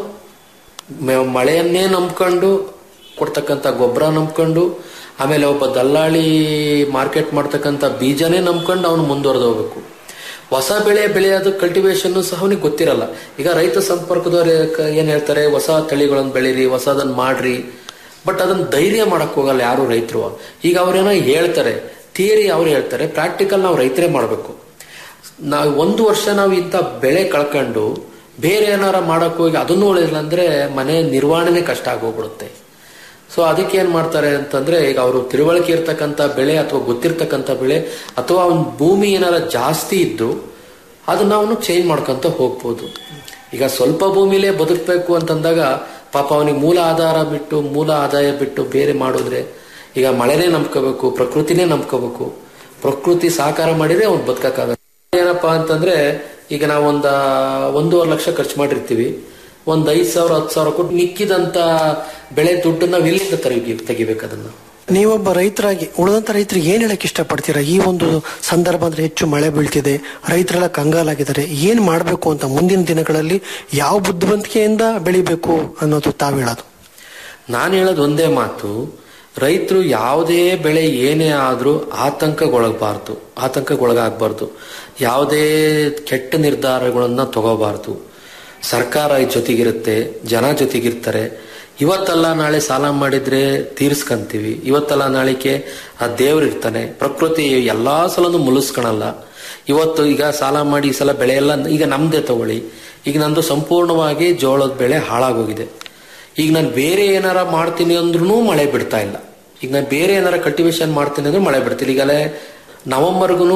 ಮ- ಮಳೆಯನ್ನೇ ನಂಬ್ಕೊಂಡು ಕೊಡ್ತಕ್ಕಂಥ ಗೊಬ್ಬರ ನಂಬ್ಕೊಂಡು ಆಮೇಲೆ ಒಬ್ಬ ದಲ್ಲಾಳಿ ಮಾರ್ಕೆಟ್ ಮಾಡ್ತಕ್ಕಂಥ ಬೀಜನೇ ನಂಬ್ಕೊಂಡು ಅವನು ಮುಂದುವರೆದು ಹೋಗ್ಬೇಕು ಹೊಸ ಬೆಳೆ ಬೆಳೆಯೋದು ಕಲ್ಟಿವೇಶನ್ ಸಹ ಅವನಿಗೆ ಗೊತ್ತಿರಲ್ಲ ಈಗ ರೈತ ಸಂಪರ್ಕದವ್ರು ಕ- ಏನ್ ಹೇಳ್ತಾರೆ ಹೊಸ ತಳಿಗಳನ್ನು ಬೆಳೀರಿ ಹೊಸದನ್ನ ಮಾಡ್ರಿ ಬಟ್ ಅದನ್ನ ಧೈರ್ಯ ಮಾಡಕ್ ಹೋಗಲ್ಲ ಯಾರು ರೈತರು ಈಗ ಅವ್ರೇನೋ ಹೇಳ್ತಾರೆ ಥಿಯರಿ ಅವ್ರು ಹೇಳ್ತಾರೆ ಪ್ರಾಕ್ಟಿಕಲ್ ನಾವು ರೈತರೇ ಮಾಡಬೇಕು ನಾವು ಒಂದು ವರ್ಷ ನಾವು ಇಂಥ ಬೆಳೆ ಕಳ್ಕೊಂಡು ಬೇರೆ ಏನಾರ ಮಾಡಕ್ ಹೋಗಿ ಅದನ್ನು ಉಳಿದಿಲ್ಲ ಅಂದ್ರೆ ಮನೆ ನಿರ್ವಹಣೆನೇ ಕಷ್ಟ ಆಗೋಗ್ಬಿಡುತ್ತೆ ಸೊ ಅದಕ್ಕೆ ಏನ್ ಮಾಡ್ತಾರೆ ಅಂತಂದ್ರೆ ಈಗ ಅವರು ತಿಳುವಳಿಕೆ ಇರ್ತಕ್ಕಂಥ ಬೆಳೆ ಅಥವಾ ಗೊತ್ತಿರ್ತಕ್ಕಂಥ ಬೆಳೆ ಅಥವಾ ಅವ್ನ ಭೂಮಿ ಏನಾರ ಜಾಸ್ತಿ ಇದ್ದು ಅದನ್ನ ಅವನು ಚೇಂಜ್ ಮಾಡ್ಕೊಂತ ಹೋಗ್ಬೋದು ಈಗ ಸ್ವಲ್ಪ ಭೂಮಿಲೇ ಬದುಕಬೇಕು ಅಂತಂದಾಗ ಪಾಪ ಅವನಿಗೆ ಮೂಲ ಆಧಾರ ಬಿಟ್ಟು ಮೂಲ ಆದಾಯ ಬಿಟ್ಟು ಬೇರೆ ಮಾಡಿದ್ರೆ ಈಗ ಮಳೆನೇ ನಂಬ್ಕೋಬೇಕು ಪ್ರಕೃತಿನೇ ನಂಬ್ಕೋಬೇಕು ಪ್ರಕೃತಿ ಸಹಕಾರ ಮಾಡಿದ್ರೆ ಅವ್ನು ಬದುಕಕ್ಕಾಗಲ್ಲ ಏನಪ್ಪಾ ಅಂತಂದ್ರೆ ಈಗ ನಾವು ಒಂದ ಒಂದೂವರೆ ಲಕ್ಷ ಖರ್ಚು ಮಾಡಿರ್ತೀವಿ ಒಂದ್ ಐದ್ ಸಾವಿರ ಹತ್ತು ಸಾವಿರ ಕೊಟ್ಟು ಮಿಕ್ಕಿದಂತ ಬೆಳೆ ದುಡ್ಡು ನಾವು ಎಲ್ಲಿಂದ ತೆಗಿ ತೆಗಿಬೇಕು ಅದನ್ನ ನೀವೊಬ್ಬ ರೈತರಾಗಿ ಉಳಿದಂತ ರೈತರಿಗೆ ಏನ್ ಹೇಳಕ್ ಇಷ್ಟಪಡ್ತೀರಾ ಈ ಒಂದು ಸಂದರ್ಭ ಅಂದ್ರೆ ಹೆಚ್ಚು ಮಳೆ ಬೀಳ್ತಿದೆ ರೈತರೆಲ್ಲ ಕಂಗಾಲಾಗಿದ್ದಾರೆ ಏನ್ ಮಾಡ್ಬೇಕು ಅಂತ ಮುಂದಿನ ದಿನಗಳಲ್ಲಿ ಯಾವ ಬುದ್ಧಿವಂತಿಕೆಯಿಂದ ಬೆಳಿಬೇಕು ಅನ್ನೋದು ತಾವ್ ಹೇಳೋದು ನಾನು ಹೇಳೋದು ಒಂದೇ ಮಾತು ರೈತರು ಯಾವುದೇ ಬೆಳೆ ಏನೇ ಆದ್ರೂ ಆತಂಕಗೊಳಗಬಾರ್ದು ಆತಂಕಗೊಳಗಾಗಬಾರ್ದು ಯಾವುದೇ ಕೆಟ್ಟ ನಿರ್ಧಾರಗಳನ್ನ ತಗೋಬಾರ್ದು ಸರ್ಕಾರ ಜೊತೆಗಿರುತ್ತೆ ಜನ ಜೊತೆಗಿರ್ತಾರೆ ಇವತ್ತಲ್ಲ ನಾಳೆ ಸಾಲ ಮಾಡಿದ್ರೆ ತೀರ್ಸ್ಕಂತೀವಿ ಇವತ್ತಲ್ಲ ನಾಳಿಕೆ ಆ ದೇವ್ರು ಇರ್ತಾನೆ ಪ್ರಕೃತಿ ಎಲ್ಲಾ ಸಲನು ಮುಲಿಸ್ಕೊಳಲ್ಲ ಇವತ್ತು ಈಗ ಸಾಲ ಮಾಡಿ ಈ ಸಲ ಬೆಳೆ ಎಲ್ಲ ಈಗ ನಮ್ದೇ ತಗೊಳ್ಳಿ ಈಗ ನಂದು ಸಂಪೂರ್ಣವಾಗಿ ಜೋಳದ ಬೆಳೆ ಹಾಳಾಗೋಗಿದೆ ಈಗ ನಾನು ಬೇರೆ ಏನಾರ ಮಾಡ್ತೀನಿ ಅಂದ್ರೂ ಮಳೆ ಬಿಡ್ತಾ ಇಲ್ಲ ಈಗ ನಾನು ಬೇರೆ ಏನಾರ ಕಲ್ಟಿವೇಶನ್ ಮಾಡ್ತೀನಿ ಅಂದ್ರೆ ಮಳೆ ಬಿಡ್ತಿಲ್ಲ ಈಗಲೇ ನವೆಂಬರ್ಗೂ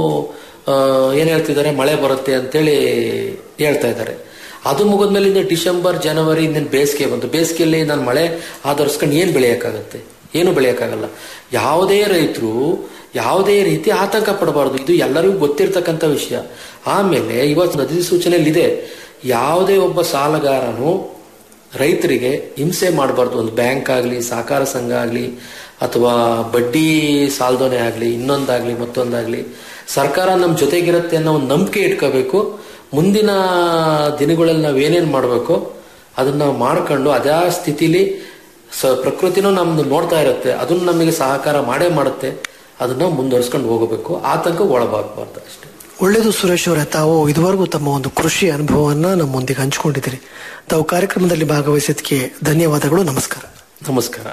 ಏನ್ ಹೇಳ್ತಿದ್ದಾರೆ ಮಳೆ ಬರುತ್ತೆ ಅಂತೇಳಿ ಹೇಳ್ತಾ ಇದ್ದಾರೆ ಅದು ಮುಗಿದ್ಮೇಲೆ ಇನ್ನು ಡಿಸೆಂಬರ್ ಜನವರಿ ಇನ್ನೇನು ಬೇಸಿಗೆ ಬಂತು ಬೇಸಿಗೆಯಲ್ಲಿ ನಾನು ಮಳೆ ಆಧರಿಸ್ಕೊಂಡು ಏನು ಬೆಳೆಯೋಕ್ಕಾಗತ್ತೆ ಏನು ಬೆಳೆಯೋಕ್ಕಾಗಲ್ಲ ಯಾವುದೇ ರೈತರು ಯಾವುದೇ ರೀತಿ ಆತಂಕ ಪಡಬಾರದು ಇದು ಎಲ್ಲರಿಗೂ ಗೊತ್ತಿರ್ತಕ್ಕಂಥ ವಿಷಯ ಆಮೇಲೆ ಇವತ್ತು ನದಿ ಸೂಚನೆಯಲ್ಲಿದೆ ಯಾವುದೇ ಒಬ್ಬ ಸಾಲಗಾರನು ರೈತರಿಗೆ ಹಿಂಸೆ ಮಾಡಬಾರ್ದು ಒಂದು ಬ್ಯಾಂಕ್ ಆಗಲಿ ಸಹಕಾರ ಸಂಘ ಆಗಲಿ ಅಥವಾ ಬಡ್ಡಿ ಸಾಲದೋನೆ ಆಗಲಿ ಇನ್ನೊಂದಾಗ್ಲಿ ಮತ್ತೊಂದಾಗ್ಲಿ ಸರ್ಕಾರ ನಮ್ಮ ಜೊತೆಗಿರುತ್ತೆ ಅನ್ನೋ ಒಂದು ನಂಬಿಕೆ ಇಟ್ಕೋಬೇಕು ಮುಂದಿನ ದಿನಗಳಲ್ಲಿ ನಾವು ಏನೇನು ಮಾಡಬೇಕು ಅದನ್ನ ನಾವು ಮಾಡ್ಕೊಂಡು ಅದೇ ಸ್ಥಿತಿಲಿ ಸ ಪ್ರಕೃತಿನೂ ನಮ್ದು ನೋಡ್ತಾ ಇರುತ್ತೆ ಅದನ್ನ ನಮಗೆ ಸಹಕಾರ ಮಾಡೇ ಮಾಡುತ್ತೆ ಅದನ್ನ ಮುಂದುವರಿಸ್ಕೊಂಡು ಹೋಗಬೇಕು ಆತಂಕ ಒಳಗಾಗಬಾರ್ದು ಅಷ್ಟೇ ಒಳ್ಳೆಯದು ಸುರೇಶ್ ಅವರೇ ತಾವು ಇದುವರೆಗೂ ತಮ್ಮ ಒಂದು ಕೃಷಿ ಅನುಭವವನ್ನ ನಮ್ಮೊಂದಿಗೆ ಹಂಚಿಕೊಂಡಿದ್ದೀರಿ ತಾವು ಕಾರ್ಯಕ್ರಮದಲ್ಲಿ ಭಾಗವಹಿಸಿದ್ದಕ್ಕೆ ಧನ್ಯವಾದಗಳು ನಮಸ್ಕಾರ ನಮಸ್ಕಾರ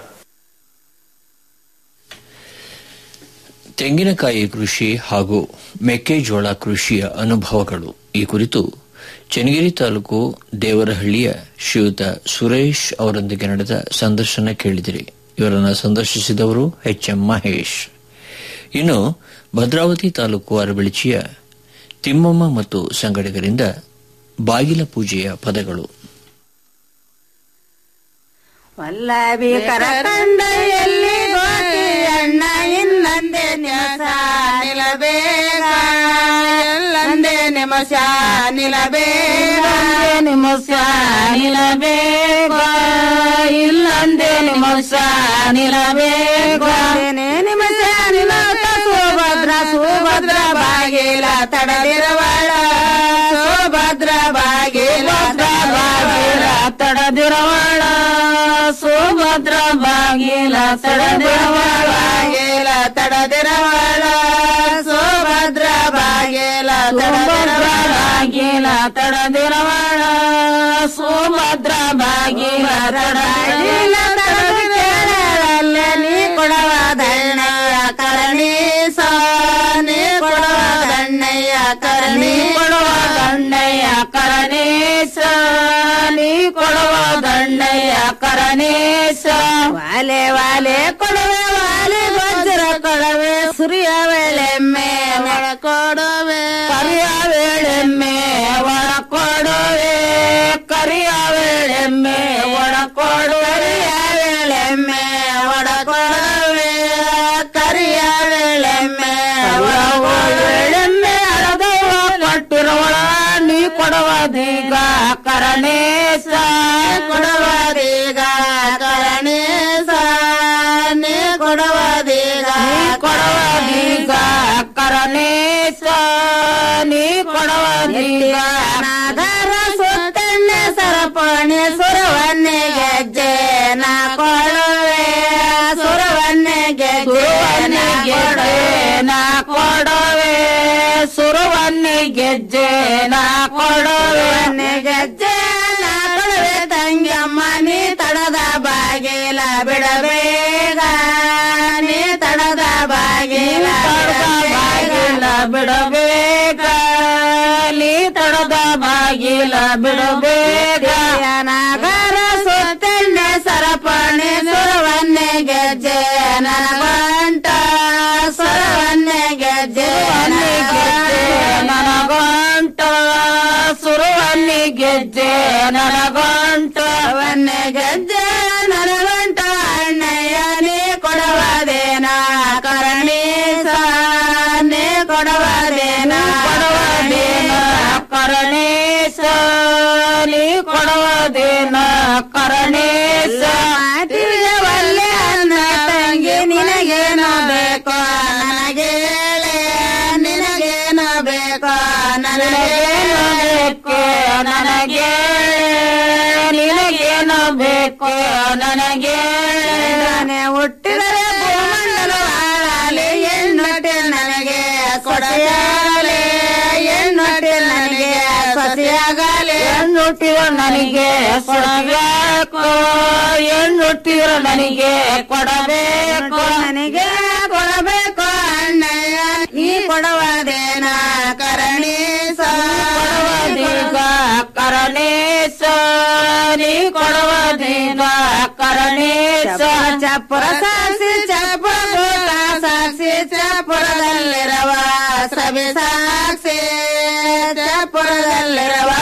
ತೆಂಗಿನಕಾಯಿ ಕೃಷಿ ಹಾಗೂ ಮೆಕ್ಕೆಜೋಳ ಕೃಷಿಯ ಅನುಭವಗಳು ಈ ಕುರಿತು ಚನ್ನಗಿರಿ ತಾಲೂಕು ದೇವರಹಳ್ಳಿಯ ಶ್ರೀಯುತ ಸುರೇಶ್ ಅವರೊಂದಿಗೆ ನಡೆದ ಸಂದರ್ಶನ ಕೇಳಿದಿರಿ ಇವರನ್ನು ಸಂದರ್ಶಿಸಿದವರು ಎಚ್ ಎಂ ಮಹೇಶ್ ಇನ್ನು ಭದ್ರಾವತಿ ತಾಲೂಕು ಅರಬೆಳಚಿಯ ತಿಮ್ಮಮ್ಮ ಮತ್ತು ಸಂಗಡಿಗರಿಂದ ಬಾಗಿಲ ಪೂಜೆಯ ಪದಗಳು ವಲ್ಲಭಿ ಕರಕಂಡೆಯಲ್ಲಿ ಗೋಟಿ ಅಣ್ಣ ಇನ್ನಂದೆ ನಿಮಸ ನಿಲಬೇಗ ಎಲ್ಲಂದೆ ನಿಮಸ ನಿಲಬೇಗ ನಿಮಸ ನಿಲಬೇಗ ಇಲ್ಲಂದೆ ನಿಮಸ ನಿಲಬೇಗ ನಿಮಸ ನಿಲತ ಸುಭದ್ರ ಸುಭದ್ರ ಬಾಗಿಲ ತಡದಿರವಾಳ ಸುಭದ್ರ ಬಾಗಿಲ ಬಾಗಿಲ ತಡದಿರವಾಳ ಸುಭದ್ರ ಬಾಗಿಲ ತಡದಿರವಾಳ ಬಾಗಿಲ ತಡದಿರವಾಳ ಸುಭದ್ರ ಬಾಗಿಲ ತಡದಿರ ಬಾಗಿಲ ತಡದಿರವಾಳ ಸುಭದ್ರ ಬಾಗಿಲ ತಡದಿರ ತಡದಿರಲ್ಲ ನೀ ಕೊಡವ ಧರಣೆಯ ಕರಣಿ ನೀ ಕೊಡವ ಧಣ್ಣಯ್ಯ ಅಣ್ಣಯ್ಯ ಕರಣೇಶ ವಾಲೆ ವಾಲೆ ಕೊಡವೆ ವಾಲೆ ವಜ್ರ ಕೊಡವೆ ಸುರಿಯ ವೇಳೆಮ್ಮೆ ಒಳ ಕೊಡವೆ ಕರಿಯ ವೇಳೆಮ್ಮೆ ಒಳ ಕೊಡವೆ ಕರಿಯ ವೇಳೆಮ್ಮೆ ಒಳ ಕೊಡುವೆ ವೇಳೆಮ್ಮೆ ಒಳ ಕೊಡವೆ ಕರಿಯ ವೇಳೆಮ್ಮೆ ಒಳ ವೇಳೆಮ್ಮೆ ಅಳದವ ಕೊಟ್ಟಿರುವಳ ನೀ ಕೊಡುವದೀಗ ಕರಣೇಶ ಕೊಡುವದೀಗ ಕರಣೇಶ ನೀ ಕೊಡುವದೀಗ ಕೊಡುವದೀಗ ಕರಣೇಶ ನೀ ಕೊಡುವದೀಗ ನಾಗರ ಸುತ್ತನ್ನೆ ಸರಪಣಿ ಸುರವನ್ನೇ ಗೆಜ್ಜೆ ನಾ ಕೊಡುವೆ ಸುರವನ್ನೇ ಗೆಜ್ಜೆ ನಾ ಕೊಡುವೆ ನಾ ಕೊಡುವೆ ಸುರವನ್ನೇ ಗೆಜ್ಜೆ ನಾ ಕೊಡುವೆ ಗೆಜ್ಜೆ ನಾ ಕೊಡುವೆ ತಂಗಿಯಮ್ಮ ನೀ ತಡದ ಬಾಗಿಲ ಬಿಡಬೇಗ ನೀ ತಡದ ಬಾಗಿಲ ಬಾಗಿಲ ಬಿಡಬೇಕ ನೀ ತಡದ ಬಾಗಿಲ ಬಿಡಬೇಕ ನಾಗರ ಸುತ್ತಣ್ಣೆ ಸರಪಣೆ ಸುರವನ್ನೇ ಗೆಜ್ಜೆ ನನಗಂಟ ಸುರವನ್ನೇ ಗೆಜ್ಜೆ ನನಗಂಟ ಸುರವನ್ನೇ ಗೆಜ್ಜೆ ನನಗಂಟ ವನ್ನೇ ಗೆಜ್ಜೆ ನನಗಂಟ ಅಣ್ಣಯ್ಯ ನೀ ಕೊಡವದೇನ ಕರಣೀಸ ನೀ ಕೊಡವದೇನ ಕೊಡವದೇನ ಕರಣೇಶ ನೀ ಕೊಡವದೇನ ಕರಣೇಶ ಒಲ್ಲೆ ಅನ್ನ ತಂಗಿ ನಿನಗೇನು ಬೇಕೋ ನನಗೇಳೆ ನಿನಗೇನು ಬೇಕೋ ನನಗೇನು ಬೇಕೋ ನನಗೆ ನಿನಗೇನು ಬೇಕೋ ನನಗೆ ಹುಟ್ಟಿದರೆ ಭೂಮಂಡಲ ಹಾಳಾಲಿ ಹೆಣ್ಣೊಟ್ಟೆ ನನಗೆ ಕೊಡಗಾಲೆ ಹೆಣ್ಣೊಟ್ಟೆ ನನಗೆ ಸಸಿಯಾಗಲಿ ಹೆಣ್ಣುಟ್ಟಿರೋ ನನಗೆ ಕೊಡಬೇಕು ಹೆಣ್ಣುಟ್ಟಿರೋ ನನಗೆ ಕೊಡಬೇಕು ನನಗೆ ಕೊಡಬೇಕು ಅಣ್ಣಯ್ಯ ನೀ ಕೊಡವದೇನ ಕರಣೀಸ ಕೊಡವದೀಗ ಕರಣೇಶ ನೀ ಕೊಡವದೇನ ಕರಣೇಶ ಚಪ್ಪರ ಸಾಕ್ಷಿ ಚಪ್ಪರ ಸಾಕ್ಷಿ ಚಪ್ಪರದಲ್ಲಿರವ ಸಭೆ ಸಾಕ್ಷಿ ಚಪ್ಪರದಲ್ಲಿರವ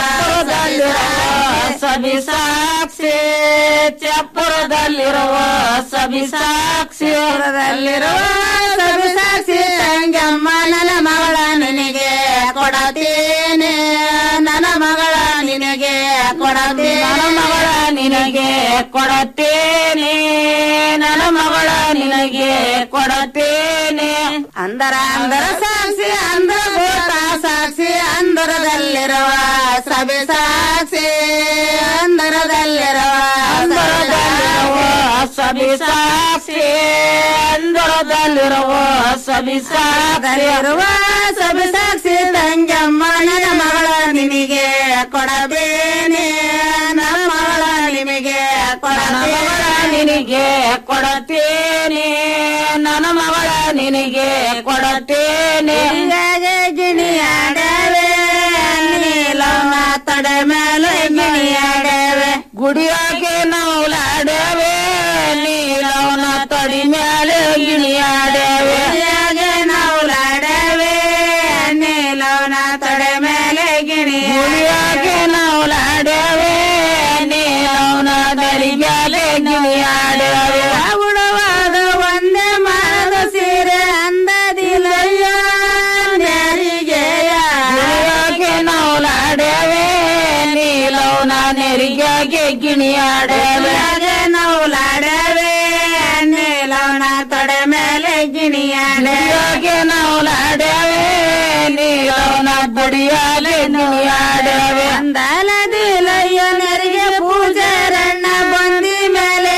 ಸಭಿ ಸಾಕ್ಷಿ ಚಪ್ಪರದಲ್ಲಿರುವ ಸಭಿ ಸಾಕ್ಷಿ ಪುರದಲ್ಲಿರುವ ಸಭಿ ಸಾಕ್ಷಿ ತಂಗಮ್ಮ ನನ್ನ ಮಗಳ ನಿನಗೆ ಕೊಡತೇನೆ ನನ್ನ ಮಗಳ ನಿನಗೆ ಕೊಡತೇನೆ ನನ್ನ ಮಗಳ ನಿನಗೆ ಕೊಡತೇನೆ ನನ್ನ ಮಗಳ ನಿನಗೆ ಕೊಡತೇನೆ ಅಂದರ ಅಂದರ ಸಾಕ್ಷಿ ಅಂದರ ಭೂತ ಸಾಕ್ಷಿ ಅಂದರದಲ್ಲಿರುವ ಸಭೆ ಸಾಕ್ಷಿ ಅಂದರದಲ್ಲಿರುವ ಅಂದರದಲ್ಲಿರುವ ಸಭಿ ಸಾಕ್ಷಿ ಅಂದರದಲ್ಲಿರುವ ಸಭಿ ಸಾಕ್ಷಿರುವ ಸಭಿ ಸಾಕ್ಷಿ ತಂಗಮ್ಮ ನನ್ನ ಮಗಳ ನಿನಗೆ ಕೊಡಬೇನೆ ನನ್ನ ಮಗಳ ನಿಮಗೆ ಕೊಡಬೇಡ ನಿನಗೆ ಕೊಡತೇನೆ ನನ್ನ ಮಗಳ ನಿನಗೆ ಕೊಡತೇನೆ ಗಿಣಿಯಾಡವೆ ನೀಲಮ್ಮ ತಡೆ ಮೇಲೆ ಗಿಣಿಯಾಡವೆ ಗುಡಿಯಾಗೆ ನೌಲಾಡವೆ ನೀಲವನ ತಡಿ ಮೇಲೆ ಗಿಣಿಯಾಡವೆ ನೌಲಾಡವೆ ನೀಲವನ ತಡೆ ಮೇಲೆ ಗಿಣಿ ಗುಡಿಯಾಗೆ ನೌಲಾಡವೆ ನೀಲವನ ತಡಿ ಮೇಲೆ ಗಿಣಿಯಾಡವೆ ಉಡವಾದ ಒಂದೇ ಮರದ ಸೀರೆ ಅಂದದಿಲ್ಲಯ್ಯ ನೆರಿಗೆಯ ಗುಡಿಯಾಗೆ ನೌಲಾಡವೆ ನೀಲವನ ನೆರಿಗೆಗೆ ಗಿಣಿಯಾಡವೆ ನೌಲಾಡವೆ ನೀಲವನ ತೊಡೆ ಮೇಲೆ ಗಿಣಿಯಾಡವೆ ನೌಲಾಡವೆ ನೀಲವನ ಬಡಿಯಾಲೆ ಗಿಣಿಯಾಡವೆ ಅಂದಲದಿಲ್ಲಯ್ಯ ನೆರಿಗೆ ಪೂಜಾರಣ್ಣ ಬಂದಿ ಮೇಲೆ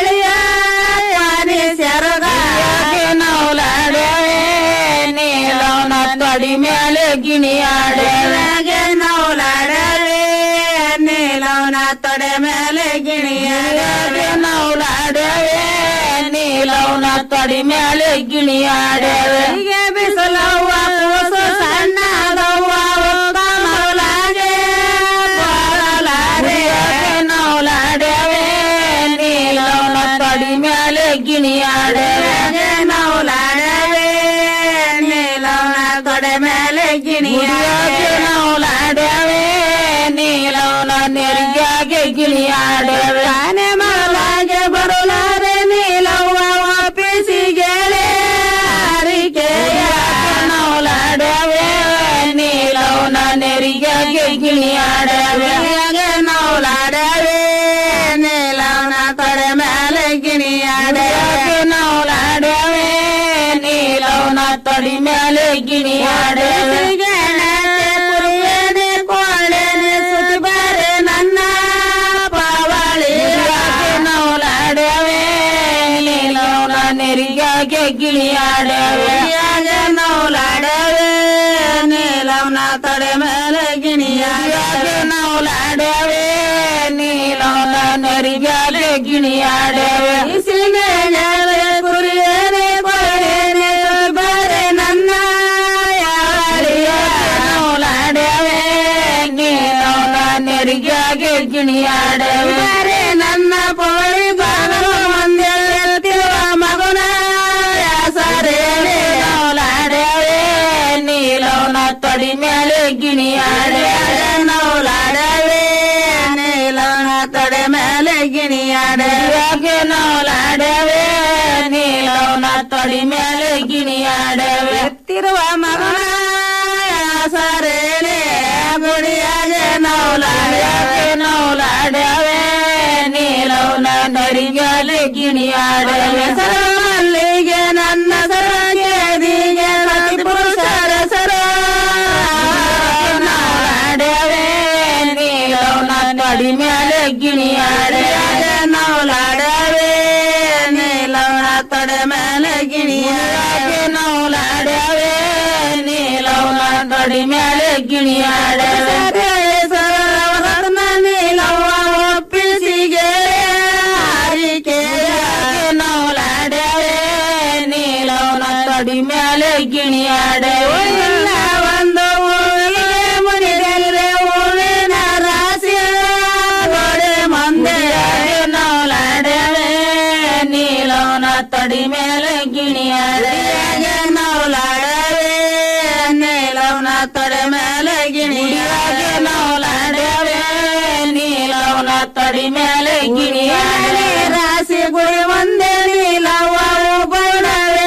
ಸೆರಗ ನೌಲಾಡವೆ ನೀಲವನ ತೊಡಿ ಮೇಲೆ ಗಿಣಿಯಾಡವೆ ನೌಲಾಡವೆ ನೀಲವನ ತೊಡೆ ಮೇಲೆ ಗಿಣಿಯಾಡವೆ ನೌಲಾಡವೆ ನೀಲವನ ತೊಡಿ ಮೇಲೆ ಗಿಣಿಯಾಡವೆ ಬಿಸಲವ್ವ ಕೂಸು ಸಣ್ಣದವ್ವ ಒಬ್ಬ ಮೌಲಾಗೆ ನೌಲಾಡವೆ ಗಿಣಿಯಾಗೆ ನೌಲಾಡವೆ ನೀಲವನ ನೆರಿಗಾಗೆ ಗಿಣಿಯಾಡವೆ ಆನೆ ಮಲಾಗೆ ಬರುಲಾರೆ ನೀಲವ್ವ ವಾಪಿಸಿಗೆಳೆ ಹರಿಕೆಯಾಗೆ ನೌಲಾಡವೆ ನೀಲವನ ನೆರಿಗಾಗೆ ಗಿಣಿಯಾಡವೆ ನೌಲಾಡವೆ ನೀಲವನ ತೊಡೆ ಮೇಲೆ ಗಿಣಿಯಾಡವೆ ನೌಲಾಡವೆ ನೀಲವನ ತೊಡಿ ಮೇಲೆ ಗಿಣಿಯಾಡವೆ ಕುರಿಯನೆ ಕೋಳೆನೆ ಸುತಿ ಬಾರೆ ನನ್ನ ಪಾವಳಿ ನೌಲಾಡವೆ ನೀಲವನ ನೆರಿಗಾಗೆ ಗಿಳಿಯಾಡವೆ ನೌಲಾಡವೆ ನೀಲವನ ತೊಡೆ ಮೇಲೆ ಗಿಣಿಯಾಡವೆ ನೌಲಾಡವೆ ನೀಲವನ ನೆರಿಗಾಗೆ ಗಿಣಿಯಾಡವೆ ಸಿಗಣವೆ ಕುರಿಯನೆ ಕೊಳೆನೆ ಬಾರೆ ನನ್ನ ನೌಲಾಡವೆ ನೀಲವನ ನೆರಿಗಾಗೆ ಗಿಣಿಯಾಡವೆ ಬಾರೆ ನನ್ನ ಪೊಳಿ ಬಾಗಲು ಮಂದೆ ಎತ್ತಿರುವ ಮಗುನ ಸರೆ ನೌಲಾಡವೆ ನೀಲವನ ತೊಡಿ ಮೇಲೆ ಗಿಣಿಯಾಡವೆ ನೌಲಾಡವೆ ನೀಲವನ ತೊಡೆ ಮೇಲೆ ಗಿಣಿಯಾಡವೆ ನೌಲಾಡವೆ ನೀಲವನ ತೊಡಿ ಮೇಲೆ ಗಿಣಿಯಾಡವೆ ಎತ್ತಿರುವ ಮಗನ ಸರೇನೆ ಗುಡಿಯಾಗೆ ನೌಲಾಡವೆ ನೌಲಾಡವೆ ನೀಲವನ ನರಿಗಾಲೆ ಗಿಣಿಯಾಡವೆ ಸರಮಲ್ಲಿಗೆ ನನ್ನ ಸರಗೆದಿಗೆ ಸತಿ ಪುರುಷರ ಸರ ನೌಲಾಡವೆ ನೀಲವನ ನಡಿ ಮೇಲೆ ಗಿಣಿಯಾಡವೆ ನೌಲಾಡವೆ ನೀಲವನ ತೊಡೆ ಮೇಲೆ ಗಿಣಿಯಾಡವೆ ನೌಲಾಡವೆ ನೀಲವನ ತೊಡಿ ಮೇಲೆ ಗಿಣಿಯಾಡವೆ ಸರವರತ್ನ ನೀಲವ್ವ ಒಪ್ಪಿಸಿಗೆ ಹಾರಿಕೆಯಾಗೆ ನೌಲಾಡವೆ ನೀಲವನ ತೊಡಿ ಮೇಲೆ ಗಿಣಿಯಾಡವೆ ಇಲ್ಲ ಒಂದು ಊರಿಗೆ ಮುನಿದರೆ ಹೂವಿನ ರಾಶಿ ಗೋಡೆ ಮಂದೆ ನೌಲಾಡವೆ ನೀಲವನ ತೊಡಿ ಮೇಲೆ ಗಿಣಿಯಾಡವೆ ನೌಲಾಡವೆ ನೀಲವನ ತೊಡೆ ಮೇಲೆ ಗಿಣಿಯಾಗೆ ನೌಲಾಡವೆ ನೀಲವನ ತೊಡಿ ಮೇಲೆ ಗಿಣಿಯಾಡವೆ ರಾಶಿ ಗುಡಿ ಒಂದೇ ನೀಲವ್ವ ಬಣವೇ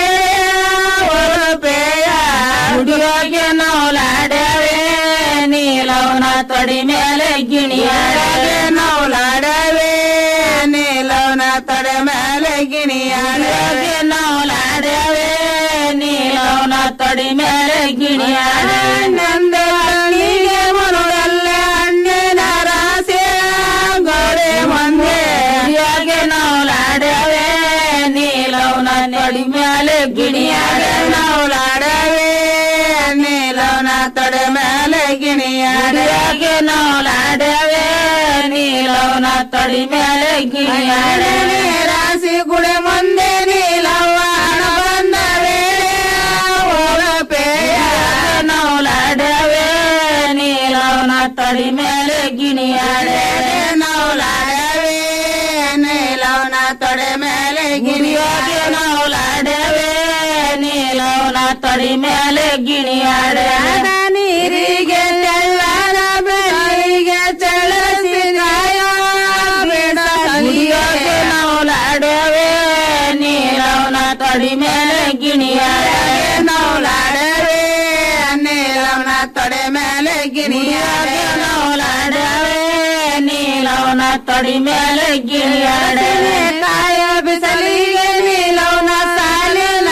ಒಳಪೆಯ ಗುಡಿಯಾಗೆ ನೌಲಾಡವೆ ನೀಲವನ ತೊಡಿ ಮೇಲೆ ಗಿಣಿಯಾಡವೆ ನೌಲಾಡವೆ ನೀಲವನ ತೊಡೆ ಮೇಲೆ ಗಿಣಿಯಾಡವೆ ನೌಲಾಡವೆ ನೀಲವನ ತೊಡಿ ಮೇಲೆ ಗಿಣಿಯಾಡವೆ ನಂದ ಕಣ್ಣಿಗೆ ಮರುಳಲ್ಲ ಹಣ್ಣಿನ ರಾಸೆ ಗೋಡೆ ಮಂದೆ ಗುಡಿಯಾಗೆ ನೌಲಾಡವೆ ನೀಲವನ ತೊಡಿ ಮೇಲೆ ಗಿಣಿಯಾಡವೆ ನೌಲಾಡವೆ ನೀಲವನ ತೊಡೆ ಮೇಲೆ ಗಿಣಿಯಾಡವೆ ನೌಲಾಡವೆ ನೀಲವನ ತೊಡಿ ಮೇಲೆ ಗಿಣಿಯಾಡವೆ ರಾಶಿ ಗುಡೆ ಮುಂದೆ ನೀಲವ್ವ ಬಂದವೆ ಓಲಪೆಯ ನೌಲಾಡವೆ ನೀಲವನ ತೊಡಿ ಮೇಲೆ ಗಿಣಿಯಾಡವೆ ನೌಲಾಡವೆ ನೀಲವನ ತೊಡೆ ಮೇಲೆ ಗಿಣಿಯಾಗೆ ನೌಲಾಡವೆ ನೀಲವನ ತೊಡಿ ಮೇಲೆ ಗಿಣಿಯಾಡವೆ ನೀರಿಗೆ ತೆಳ್ಳನ ಬೆಳಿಗ್ಗೆ ಚಳಸಿದಾಯ ಬಿಡಿಯಾಗೆ ನೌಲಾಡವೆ ನೀಲವನ ತೊಡಿ ಮೇಲೆ ಗಿಣಿಯಾಡವೆ ನೌಲಾಡವೆ ನೀಲವನ ತೊಡೆ ಮೇಲೆ ಗಿಣಿಯಾಡವೆ ನೌಲಾಡವೆ ನೀಲವನ ತೊಡಿ ಮೇಲೆ ಗಿಣಿಯಾಡವೆ ಕಾಯ ಬಿಸಲಿಗೆ ನೀಲವನ ಸಾಲಿನ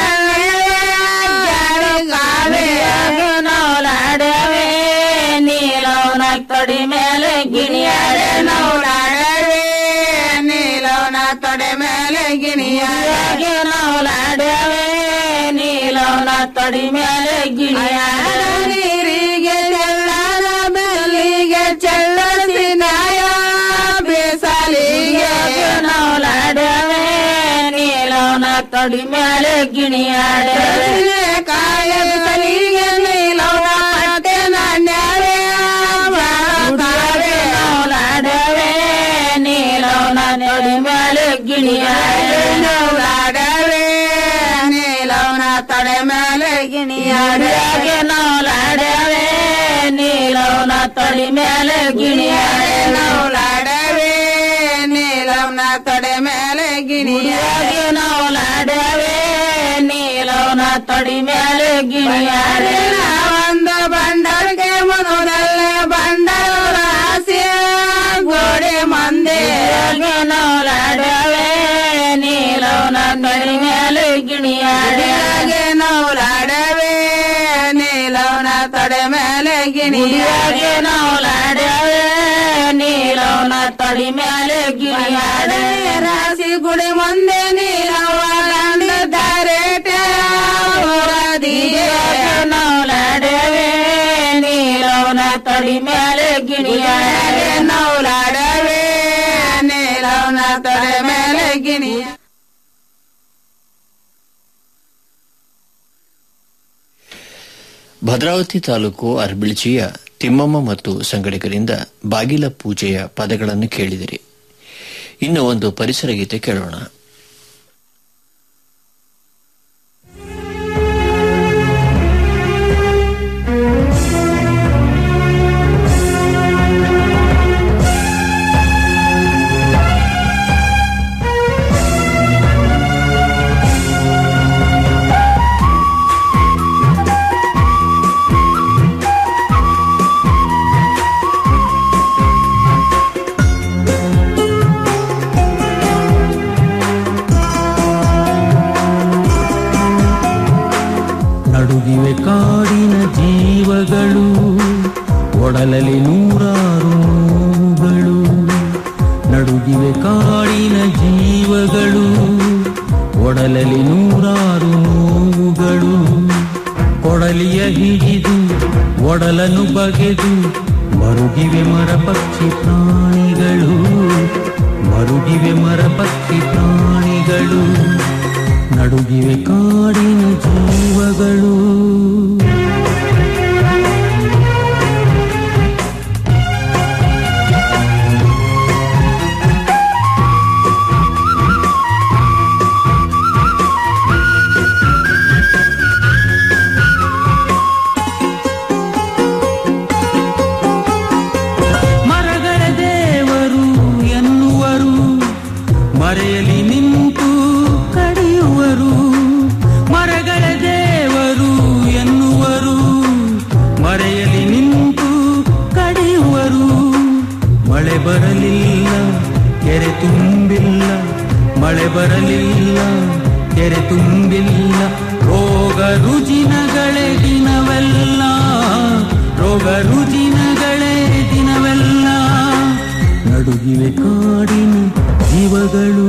ನೌಲಾಡವೆ ನೀಲವನ ತೊಡಿ ಮೇಲೆ ಗಿಣಿಯಾಡೆ ನೌಲಾಡವೆ ನೀಲವನ ತೊಡೆ ಮೇಲೆ ಗಿಣಿಯಾಡೆ ನೌಲಾಡವೆ ನೀಲವನ ತೊಡಿ ಮೇಲೆ ಗಿಣಿಯಾಡೆ ನೀರಿಗೆ ಚೆಲ್ಲದ ಬೆಲ್ಲಿಗೆ ಚೆಲ್ಲಸಿ ನಾಯ ಬೇಸಲಿಗೆ ನೌಲಾಡವೆ ನೀಲವನ ತೊಡಿ ಮೇಲೆ ಗಿಣಿಯಾಡೆ ಕಾಯ ಬಿಸಲಿಗೆ ನೀಲವ ಪಟ್ಟೆ ನಾಣ್ಯವೇ ನೌಲಾಡವೆ ನೀಲವನ ತೊಡಿ ಮೇಲೆ ಗಿಣಿಯಾಡೆ ತೊಡಿ ಮೇಲೆ ಗಿಣಿಯಾಡೆ ನವಲಾಡವೆ ನೀಲವನ ತೊಡೆ ಮೇಲೆ ಗಿಣಿಯಾಗೆ ನವಲಾಡವೆ ನೀಲವನ ತೊಡಿ ಮೇಲೆ ಗಿಣಿಯಾಡೆ ಒಂದು ಬಂಡಲ್ಗೆ ಮುನುದಲ್ಲೇ ಬಂಡಲ ರಾಸಿಯ ಗೋಡೆ ಮಂದೆ ನವಲಾಡವೆ ನೀಲವನ ತೊಡಿ ಮೇಲೆ ಗಿಣಿಯಾಡೆ ನವಲಾಡವೆ ನೀಲವನ ತೊಡೆ ಮೇಲೆ ಗಿಣಿಯಾಗೆ ನವಲಾಡವೆ ನೀಲವನ ತೊಡಿ ಮೇಲೆ ಗಿಣಿಯಾಡೆ ರಾಸಿ ಗುಡಿ ಮುಂದೆ ನೀಲವ ಗಂಡದಾರೆ ನವಲಾಡವೆ ನೀಲವನ ತೊಡಿ ಮೇಲೆ ಗಿಣಿಯಾಡೆ ನವಲಾಡವೆ ನೀಲವನ ತೊಡೆ ಮೇಲೆ ಗಿಣಿಯ ಭದ್ರಾವತಿ ತಾಲೂಕು ಅರ್ಬಿಳ್ಚಿಯ ತಿಮ್ಮಮ್ಮ ಮತ್ತು ಸಂಗಡಿಗರಿಂದ ಬಾಗಿಲ ಪೂಜೆಯ ಪದಗಳನ್ನು ಕೇಳಿದಿರಿ ಇನ್ನು ಒಂದು ಪರಿಸರ ಗೀತೆ ಕೇಳೋಣ ನಡುಗಿವೆ ಕಾಡಿನ ಜೀವಗಳು ಒಡಲಲಿ ನೂರಾರು ನೋವುಗಳು ನಡುಗಿವೆ ಕಾಡಿನ ಜೀವಗಳು ಒಡಲಲಿ ನೂರಾರು ನೋವುಗಳು ಕೊಡಲಿಯ ಹಿಡಿದು ಒಡಲನು ಬಗೆದು ಮರುಗಿವೆ ಮರ ಪಕ್ಷಿ ಪ್ರಾಣಿಗಳು ಮರುಗಿವೆ ಮರ ಪಕ್ಷಿ ಪ್ರಾಣಿಗಳು ನಡುಗಿವೆ ಕಾಡಿನ ಜೀವಗಳು ಮರಗಳ ದೇವರು ಎನ್ನುವರು ಮರೆಯಲಿ ನಿಂತು ಕಡಿಯುವರು ಮರಗಳ ದೇವರು ಎನ್ನುವರು ಮರೆಯಲಿ ನಿಂತು ಕಡಿಯುವರು ಮಳೆ ಬರಲಿಲ್ಲ ಕೆರೆ ತುಂಬಿಲ್ಲ ಮಳೆ ಬರಲಿಲ್ಲ ಕೆರೆ ತುಂಬಿಲ್ಲ ರೋಗ ರುಜಿನಗಳೇ ದಿನವೆಲ್ಲ ರೋಗ ರುಜಿನಗಳೇ ದಿನವೆಲ್ಲ ನಡುಗಿವೆ ಕಾಡಿನ ಜೀವಗಳು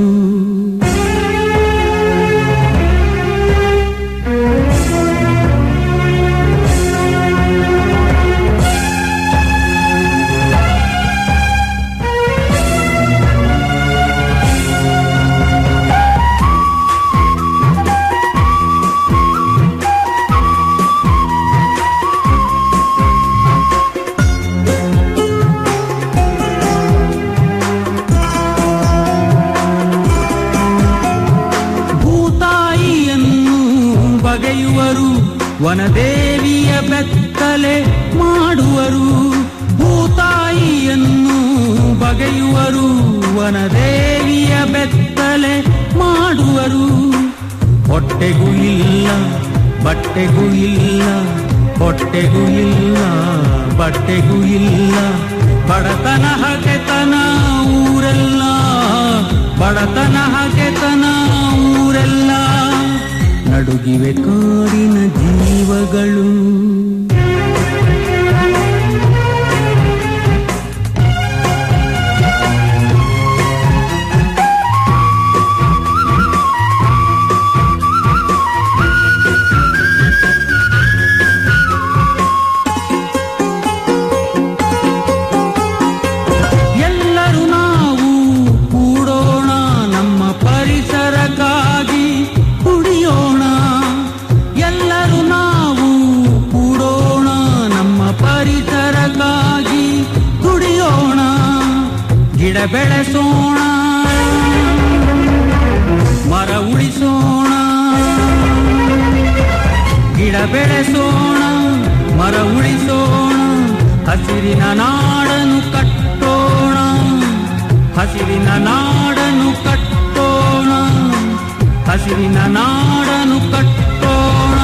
ಭೂತಾಯಿಯನ್ನು ಬಗೆಯುವರು ವನದೇವಿಯ ಬೆತ್ತಲೆ ಮಾಡುವರು ಭೂತಾಯಿಯನ್ನು ಬಗೆಯುವರು ವನದೇವಿಯ ಬೆತ್ತಲೆ ಮಾಡುವರು ಹೊಟ್ಟೆಗೂ ಇಲ್ಲ ಬಟ್ಟೆಗೂ ಇಲ್ಲ ಹೊಟ್ಟೆಗೂ ಇಲ್ಲ ಬಟ್ಟೆಗೂ ಇಲ್ಲ ಬಡತನ ಹಗೆತನ ಊರೆಲ್ಲ ಬಡತನ ಹಗೆತನ ಊರೆಲ್ಲ ನಡುಗಿವೆ ಕಾಡಿನ ಜೀವಗಳು ಎಲ್ಲರೂ ನಾವು ಕೂಡೋಣ ನಮ್ಮ ಪರಿಸರಕ್ಕಾಗಿ ಕುಡಿಯೋಣ ಎಲ್ಲರೂ ನಾವು ಕೂಡೋಣ ನಮ್ಮ ಪರಿಸರಕ್ಕಾಗಿ ದುಡಿಯೋಣ ಗಿಡ ಬೆಳೆಸೋಣ ಮರ ಉಳಿಸೋಣ ಗಿಡ ಬೆಳೆಸೋಣ ಮರ ಉಳಿಸೋಣ ಹಸಿರಿನ ನಾಡನು ಕಟ್ಟೋಣ ಹಸಿರಿನ ನಾಡನು ಕಟ್ಟೋಣ ಹಸಿರಿನ ನಾಡನು ಕಟ್ಟೋಣ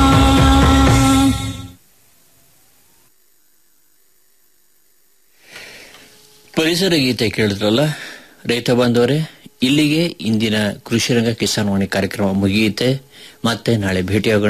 ಪರಿಸರ ಗೀತೆ ಕೇಳಿದ್ರಲ್ಲ ರೈತ ಬಾಂಧವರೇ ಇಲ್ಲಿಗೆ ಇಂದಿನ ಕೃಷಿ ರಂಗ ಕಿಸಾನ್ ವಾಣಿ ಕಾರ್ಯಕ್ರಮ ಮುಗಿಯುತ್ತೆ ಮತ್ತೆ ನಾಳೆ ಭೇಟಿಯಾಗೋಣ